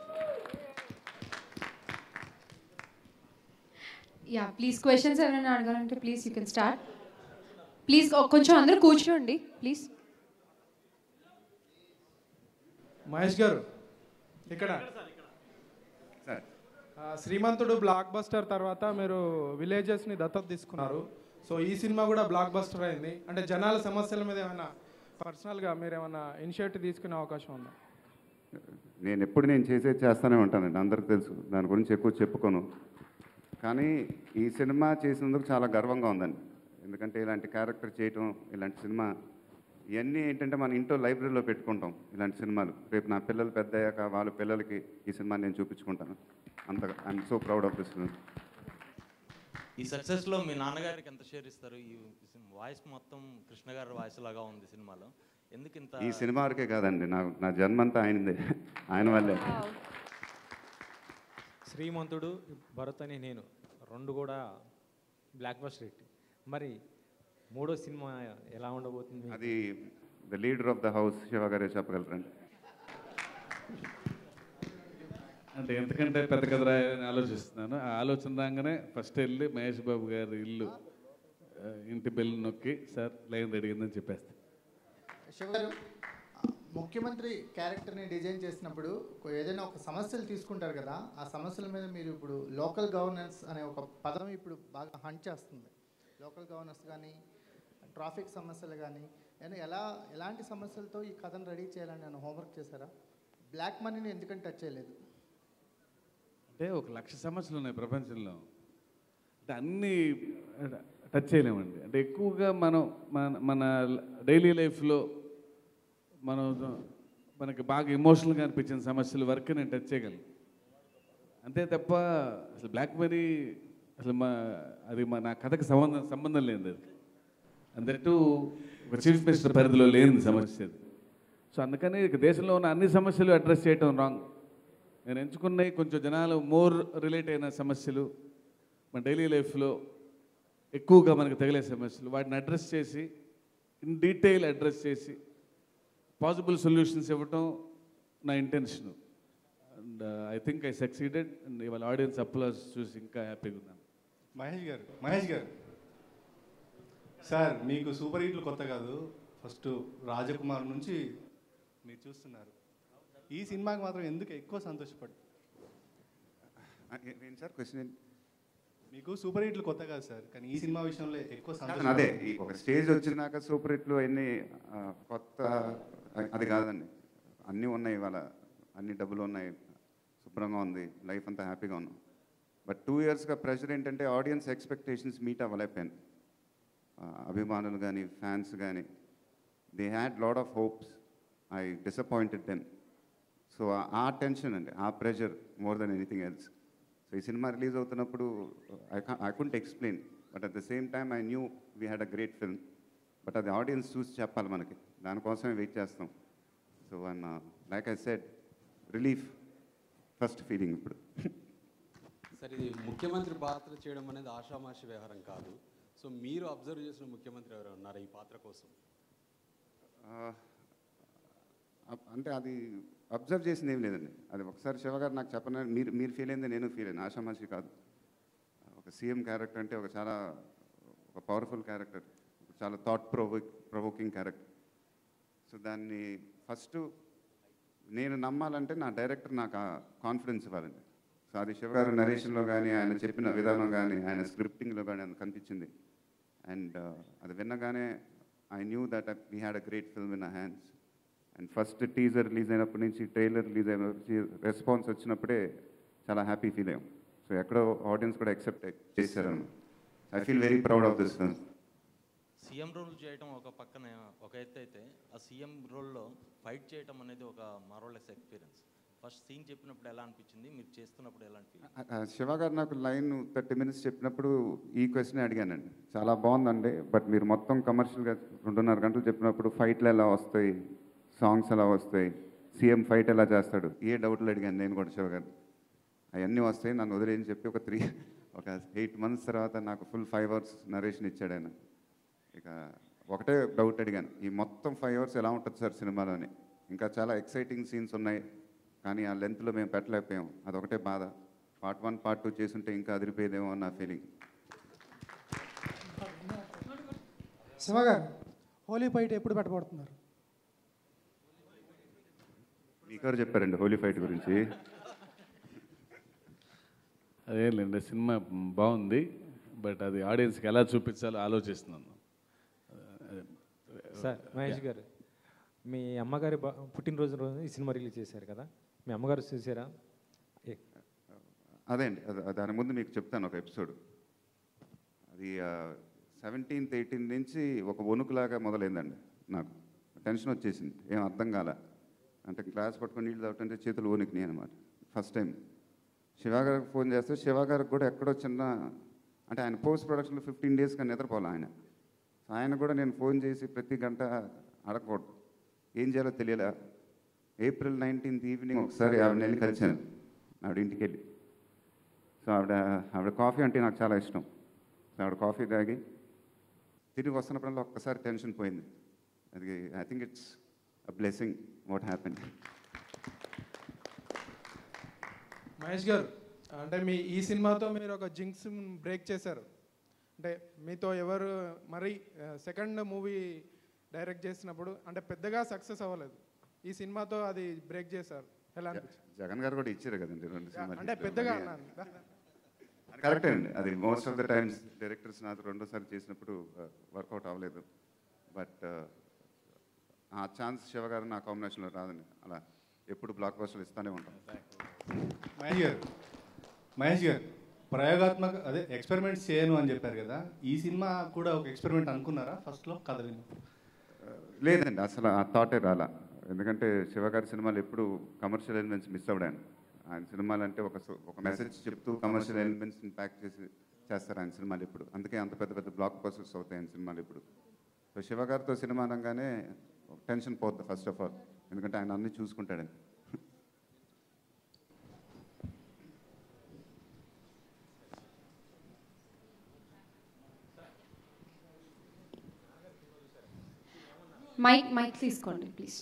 yeah please questions ఎవరైనా అడగాలంటే please you can start please కొంచెం అందరూ కూర్చోండి ప్లీజ్ మహేష్ గారు ఇక్కడ సార్ ఆ, శ్రీమంతుడు బ్లాక్ బస్టర్ తర్వాత మీరు విలేజెస్ని దత్తత తీసుకున్నారు సో ఈ సినిమా కూడా బ్లాక్ బస్టర్ అయింది అంటే జనాల సమస్యల మీద ఏమైనా పర్సనల్గా మీరు ఏమైనా ఇనిషియేటివ్ తీసుకునే అవకాశం ఉందా నేను ఎప్పుడు నేను చేసేది చేస్తూనే ఉంటానండి అందరికి తెలుసు దాని గురించి ఎక్కువ చెప్పుకోను కానీ ఈ సినిమా చేసినందుకు చాలా గర్వంగా ఉందండి ఎందుకంటే ఇలాంటి క్యారెక్టర్ చేయటం ఇలాంటి సినిమా ఇవన్నీ ఏంటంటే మన ఇంట్లో లైబ్రరీలో పెట్టుకుంటాం ఇలాంటి సినిమాలు రేపు నా పిల్లలు పెద్ద అయ్యాక వాళ్ళ పిల్లలకి ఈ సినిమా నేను చూపించుకుంటాను అంత I'm so proud of this film ఈ సక్సెస్లో మీ నాన్నగారికి ఎంత షేర్ ఇస్తారు ఈ వాయిస్ మొత్తం కృష్ణ గారి వాయిస్ లాగా ఉంది సినిమాలో ఎందుకు ఇంత ఈ సినిమా వరకే కాదండి నా నా జన్మంతా ఆయనదే ఆయన వల్లే శ్రీమంతుడు భరత్ అని నేను రెండు కూడా బ్లాక్ బస్టర్ హిట్ మరి మూడో సినిమా ఎలా ఉండబోతుంది అది the leader of the house Shiva గారే చెప్పగలరండి అంటే ఎంతకంటే పెద్ద కథ రాయాలని ఆలోచిస్తున్నాను ఆ ఆలోచన రాగానే ఫస్ట్ వెళ్ళి మహేష్ బాబు గారి ఇల్లు ఆ, ఇంటి బెల్ నొక్కి సార్ లైన్ రెడీ అయిందని చెప్పేస్తాను శివ గారు ముఖ్యమంత్రి క్యారెక్టర్ని డిజైన్ చేసినప్పుడు కొ- ఏదైనా ఒక సమస్యలు తీసుకుంటారు కదా ఆ సమస్యల మీద మీరు ఇప్పుడు లోకల్ గవర్నెన్స్ అనే ఒక పదం ఇప్పుడు బాగా హంట్ చేస్తుంది లోకల్ గవర్నెన్స్ కానీ ట్రాఫిక్ సమస్యలు కానీ నేను ఎలా ఎలాంటి సమస్యలతో ఈ కథను రెడీ చేయాలని నేను హోంవర్క్ చేశారా బ్లాక్ మనీని ఎందుకంటే టచ్ చేయలేదు అంటే ఒక లక్ష సమస్యలు ఉన్నాయి ప్రపంచంలో అంటే అన్నీ టచ్ చేయలేమండి అంటే ఎక్కువగా మనం మన మన డైలీ లైఫ్లో మనం మనకి బాగా ఎమోషనల్గా అనిపించిన సమస్యల వరకు నేను టచ్ చేయగలను అంతే తప్ప అసలు బ్లాక్ మనీ అసలు మా అది మా నా కథకి సంబంధం సంబంధం లేదు అది అందరిటూ ఒక చీఫ్ మినిస్టర్ పరిధిలో లేని సమస్య అది సో అందుకని ఇక దేశంలో ఉన్న అన్ని సమస్యలు అడ్రస్ చేయటం రాంగ్ నేను ఎంచుకున్నవి కొంచెం జనాలు మోర్ రిలేట్ అయిన సమస్యలు మన డైలీ లైఫ్లో ఎక్కువగా మనకు తగిలే సమస్యలు వాటిని అడ్రస్ చేసి ఇన్ డీటెయిల్ అడ్రస్ చేసి పాసిబుల్ సొల్యూషన్స్ ఇవ్వటం నా intention and I think I succeeded and ఇవాళ ఆడియన్స్ అప్లాస్ చూసి ఇంకా హ్యాపీగా ఉన్నాను మహేష్ గారు మహేష్ గారు సార్ మీకు సూపర్ హిట్లు కొత్త కాదు ఫస్ట్ రాజకుమార్ నుంచి మీరు చూస్తున్నారు ఈ సినిమాకి మాత్రం ఎందుకు ఎక్కువ సంతోషపడు ఏంటి సార్ క్వశ్చన్ మీకు సూపర్ హిట్లు కొత్త కాదు సార్ కానీ ఈ సినిమా విషయంలో ఎక్కువ సంతోషం అదే ఈ ఒక స్టేజ్ వచ్చినాక సూపర్ హిట్లు అన్ని ఆ, కొత్త అది కాదండి అన్నీ ఉన్నాయి ఇవాళ అన్ని డబ్బులు ఉన్నాయి శుభ్రంగా ఉంది లైఫ్ అంతా హ్యాపీగా ఉన్నాం బట్ టూ ఇయర్స్గా ప్రెషర్ ఏంటంటే ఆడియన్స్ ఎక్స్పెక్టేషన్స్ మీట్ అవ్వలేకపోయాను ఆ, అభిమానులు కానీ ఫ్యాన్స్ కానీ they had lot of hopes I disappointed them so ఆ టెన్షన్ అండి ఆ pressure more than anything else so ఈ సినిమా రిలీజ్ అవుతున్నప్పుడు I I couldn't explain but at the same time I knew we had a great film but అది audience చూసి చెప్పాలి మనకి దానికోసమే వెయిట్ చేస్తాం so one like I said relief first feeling ఇప్పుడు సరే ఇది ముఖ్యమంత్రి పాత్ర చేయడం అనేది ఆషామాషి వ్యవహారం కాదు సో మీరు అబ్జర్వ్ చేసిన ముఖ్యమంత్రి ఎవరు ఉన్నారు ఈ పాత్ర కోసం ఆ, అ- అంటే అది అబ్జర్వ్ చేసింది ఏం లేదండి అది ఒకసారి శివ గారు నాకు చెప్పన మీరు మీరు ఫీల్ అయింది నేను ఫీల్ అయ్యాను ఆషామాషి కాదు ఒక సీఎం క్యారెక్టర్ అంటే ఒక చాలా ఒక పవర్ఫుల్ క్యారెక్టర్ చాలా thought provoke provoking character so దాన్ని ఫస్ట్ నేను నమ్మాలంటే నా డైరెక్టర్ నాకు కాన్ఫిడెన్స్ ఇవ్వాలండి సో అది శివ గారు నరేషన్లో కానీ ఆయన చెప్పిన విధానం కానీ ఆయన స్క్రిప్టింగ్లో కానీ అది కనిపించింది అండ్ అది విన్నగానే I knew that we had a great film in a hands and first teaser release అయినప్పటి నుంచి ట్రైలర్ రిలీజ్ అయినప్పటి నుంచి రెస్పాన్స్ వచ్చినప్పుడే చాలా హ్యాపీ ఫీల్ అయ్యాం సో ఎక్కడో ఆడియన్స్ కూడా యాక్సెప్ట్ చేశారన్నమాట I feel very proud of this film CM role చేయటం ఒక పక్కన ఒక ఎత్తు అయితే ఆ సీఎం రోల్లో ఫైట్ చేయటం అనేది ఒక మరోలెస్ ఎక్స్పీరియన్స్ ఫస్ట్ సీన్ చెప్పినప్పుడు ఎలా అనిపించింది మీరు చేస్తున్నప్పుడు ఎలా అనిపించింది ఆ, శివ గారు నాకు లైన్ థర్టీ మినిట్స్ చెప్పినప్పుడు ఈ క్వశ్చన్ అడిగానండి చాలా బాగుందండి బట్ మీరు మొత్తం కమర్షియల్గా రెండున్నర గంటలు చెప్పినప్పుడు ఫైట్లు ఎలా వస్తాయి సాంగ్స్ ఎలా వస్తాయి సీఎం ఫైట్ ఎలా చేస్తాడు ఏ డౌట్లు అడిగాను నేను కూడా శివ గారు అవన్నీ వస్తాయి నన్ను వదిలేని చెప్పి ఒక త్రీ ఒక ఎయిట్ మంత్స్ తర్వాత నాకు ఫుల్ ఫైవ్ అవర్స్ నరేషన్ ఇచ్చాడు ఆయన ఇక ఒకటే డౌట్ అడిగాను ఈ మొత్తం ఫైవ్ అవర్స్ ఎలా ఉంటుంది సార్ సినిమాలోని ఇంకా చాలా ఎక్సైటింగ్ సీన్స్ ఉన్నాయి కానీ ఆ లెంత్లో మేము పెట్టలేకపోయాం అదొకటే బాధ పార్ట్ వన్ పార్ట్ టూ చేసుంటే ఇంకా అదిరిపోయేదేమో అన్న ఫీలింగ్ శివ గారు హోలీ ఫైట్ ఎప్పుడు పెట్టబడుతున్నారు మీకెవరు చెప్పారండి హోలీ ఫైట్ గురించి అదేంలేండి సినిమా బాగుంది బట్ అది ఆడియన్స్కి ఎలా చూపించాలో ఆలోచిస్తున్నాను సార్ మహేష్ గారు మీ అమ్మగారి బా- పుట్టినరోజు రోజు ఈ సినిమా రిలీజ్ చేశారు కదా మీ అమ్మగారు చూసారా ఏ- అదే అండి అది- దాని ముందు మీకు చెప్తాను ఒక ఎపిసోడ్ అది సెవెంటీన్త్ ఎయిటీన్త్ నుంచి ఒక వణుకులాగా మొదలైందండి నాకు టెన్షన్ వచ్చేసింది ఏం అర్థం కాల అంటే క్లాస్ పట్టుకొని నీళ్ళు తాగుతుంటే చేతులు వణికినాయి అనమాట ఫస్ట్ టైం శివ గారికి ఫోన్ చేస్తే శివ గారికి కూడా ఎక్కడో చిన్న అంటే ఆయన పోస్ట్ ప్రొడక్షన్లో ఫిఫ్టీన్ డేస్గా నిద్రపోలే ఆయన ఆయన కూడా నేను ఫోన్ చేసి ప్రతి గంట అడగకూడదు ఏం చేయాలో తెలియలే ఏప్రిల్ నైన్టీన్త్ ఈవినింగ్ ఒకసారి ఆవిడ వెళ్ళి కలిశాను ఆవిడ ఇంటికి వెళ్ళి సో ఆవిడ ఆవిడ కాఫీ అంటే నాకు చాలా ఇష్టం సో ఆవిడ కాఫీ తాగి తిరిగి వస్తున్నప్పుడల్లా ఒక్కసారి టెన్షన్ పోయింది అది I think it's a blessing what happen Mahesh garu అంటే మీ ఈ సినిమాతో మీరు ఒక జింక్స్ బ్రేక్ చేశారు అంటే మీతో ఎవరు మరి సెకండ్ మూవీ డైరెక్ట్ చేసినప్పుడు అంటే పెద్దగా సక్సెస్ అవ్వలేదు ఈ సినిమాతో అది బ్రేక్ చేశారు ఎలా అనిపించింది జగన్ గారు కూడా ఇచ్చారు కదండి రెండు సినిమాలు అంటే పెద్దగా అన్నాను కరెక్టే అండి అది most of the times directors నాతో రెండోసారి చేసినప్పుడు వర్కౌట్ అవ్వలేదు బట్ ఆ ఛాన్స్ శివ గారు నా కాంబినేషన్లో రాదండి అలా ఎప్పుడు బ్లాక్ బస్టర్లు ఇస్తూనే ఉంటాం మహేష్ గారు మహేష్ గారు ప్రయోగాత్మక అదే ఎక్స్పెరిమెంట్స్ చేయను అని చెప్పారు కదా ఈ సినిమా కూడా ఒక ఎక్స్పెరిమెంట్ అనుకున్నారా ఫస్ట్లో కథ విని లేదండి అసలు ఆ థాటే రాలా ఎందుకంటే శివగారి సినిమాలు ఎప్పుడు కమర్షియల్ ఎలిమెంట్స్ మిస్ అవ్వడాను ఆయన సినిమాలు అంటే ఒక సు- ఒక మెసేజ్ చెప్తూ కమర్షియల్ ఎలిమెంట్స్ని ప్యాక్ చేసి చేస్తారు ఆయన సినిమాలు ఇప్పుడు అందుకే అంత పెద్ద పెద్ద బ్లాక్ బస్టర్స్ అవుతాయి ఆయన సినిమాలు ఇప్పుడు సో శివగారితో సినిమా అనగానే టెన్షన్ పోద్ది ఫస్ట్ ఆఫ్ ఆల్ ఎందుకంటే ఆయన అన్ని చూసుకుంటాడని మైక్ మైక్ తీసుకోండి ప్లీజ్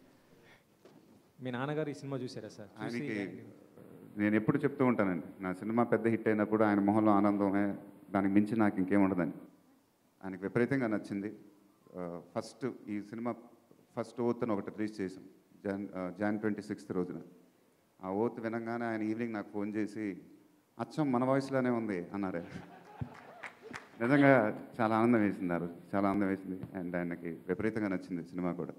మీ నాన్నగారు ఈ సినిమా చూసారా సార్ చూసి ఆయనకి నేను ఎప్పుడు చెప్తూ ఉంటానండి నా సినిమా పెద్ద హిట్ అయినప్పుడు ఆయన మొహంలో ఆనందమే దానికి మించి నాకు ఇంకేం ఉండదని ఆయనకి విపరీతంగా నచ్చింది ఫస్ట్ ఈ సినిమా ఫస్ట్ ఓత్ అని ఒకటి రిలీజ్ చేసాం జాన్ జాన్ ట్వంటీ సిక్స్త్ రోజున ఆ ఓత్ వినంగానే ఆయన ఈవినింగ్ నాకు ఫోన్ చేసి అచ్చం మన వాయిస్లోనే ఉంది అన్నారు నిజంగా చాలా ఆనందం వేసింది ఆ రోజు చాలా ఆనందం వేసింది అండ్ ఆయనకి విపరీతంగా నచ్చింది సినిమా కూడా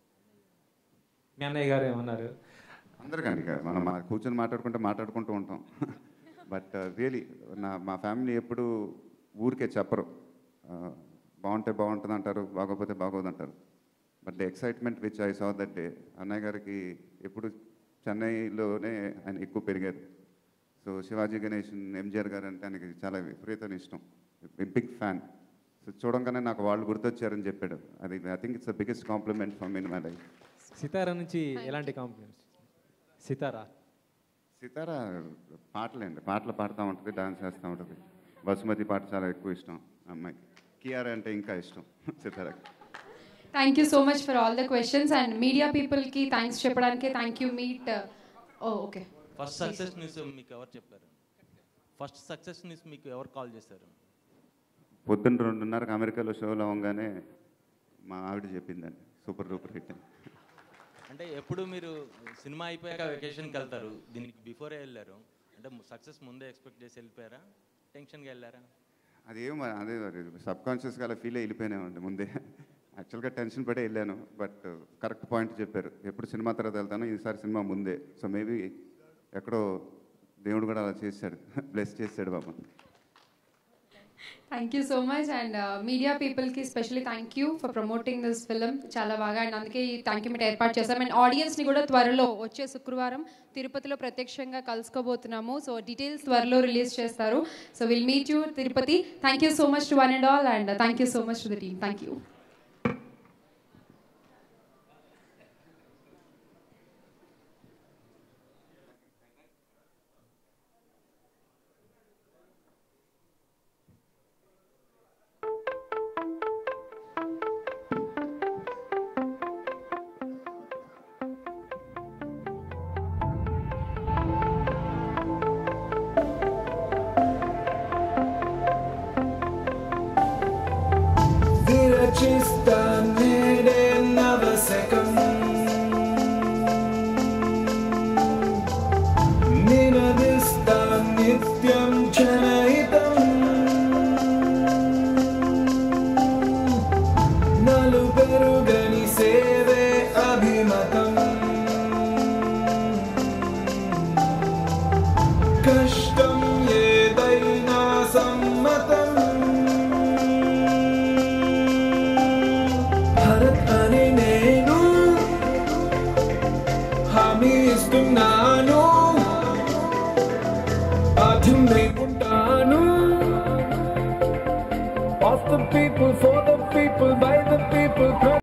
మీ అన్నయ్య గారు ఏమన్నారు అందరికండి ఇక మనం మా కూర్చొని మాట్లాడుకుంటే మాట్లాడుకుంటూ ఉంటాం బట్ రియలీ నా మా ఫ్యామిలీ ఎప్పుడు ఊరికే చెప్పరు ఆ, బాగుంటే బాగుంటుంది అంటారు బాగోకపోతే బాగోదు అంటారు but the excitement which I saw that day అన్నయ్య గారికి ఎప్పుడు చెన్నైలోనే ఆయన ఎక్కువ పెరిగారు సో శివాజీ గణేషన్ ఎంజిఆర్ గారు అంటే ఆయనకి చాలా విపరీతమైన ఇష్టం బిగ్ ఫ్యాన్ సో చూడంగానే నాకు వాళ్ళు గుర్తొచ్చారని చెప్పాడు అది I think it's the biggest compliment for in my life Sitara నుంచి ఎలాంటి కాంప్లిమెంట్స్ సితారా సితారా పాటలేండి పాటలు పాడుతూ ఉంటుంది డాన్స్ చేస్తూ ఉంటుంది బసుమతి పాట చాలా ఎక్కువ ఇష్టం అమ్మాయికి కియారా అంటే ఇంకా ఇష్టం సితారాకి thank you so much for all the questions and media పీపుల్కి థ్యాంక్స్ చెప్పడానికి thank you meet oh okay first success news మీకు ఎవరు చెప్పారు ఫస్ట్ సక్సెస్ న్యూస్ మీకు ఎవరు కాల్ చేశారు పొద్దున్న రెండున్నరకు అమెరికాలో షోలో అవ్వగానే మా ఆవిడ చెప్పిందండి సూపర్ డూపర్ హిట్ అని అంటే ఎప్పుడు మీరు సినిమా అయిపోయాక వెకేషన్కి వెళ్తారు దీనికి బిఫోరే వెళ్ళారు అంటే సక్సెస్ ముందే ఎక్స్పెక్ట్ చేసి వెళ్ళిపోయారా టెన్షన్గా వెళ్ళారా అదేం మరి అదే సబ్ కాన్షియస్గా అలా ఫీల్ అయిపోయినామండి ముందే యాక్చువల్గా టెన్షన్ పడే వెళ్ళాను బట్ కరెక్ట్ పాయింట్ చెప్పారు ఎప్పుడు సినిమా తర్వాత వెళ్తాను ఈసారి సినిమా ముందే సో మేబీ ఎక్కడో దేవుడు కూడా అలా చేశాడు బ్లెస్ చేశాడు బాబా thank you so much and media పీపుల్కి specially thank you for promoting this film చాలా బాగా అండ్ అందుకే ఈ థ్యాంక్ యూ మీట్ ఏర్పాటు చేస్తాం అండ్ ఆడియన్స్ని కూడా త్వరలో వచ్చే శుక్రవారం తిరుపతిలో ప్రత్యక్షంగా కలుసుకోబోతున్నాము సో డీటెయిల్స్ త్వరలో రిలీజ్ చేస్తారు so will meet you Tirupati thank you so much to one and all and thank you so much to the team thank you విరచిస్తా నేడే నవశకం సమ్మతం భరత్ అనే నేను హామీ ఇస్తున్నాను పాఠం ఉంటాను Of the people, for the people, by the people.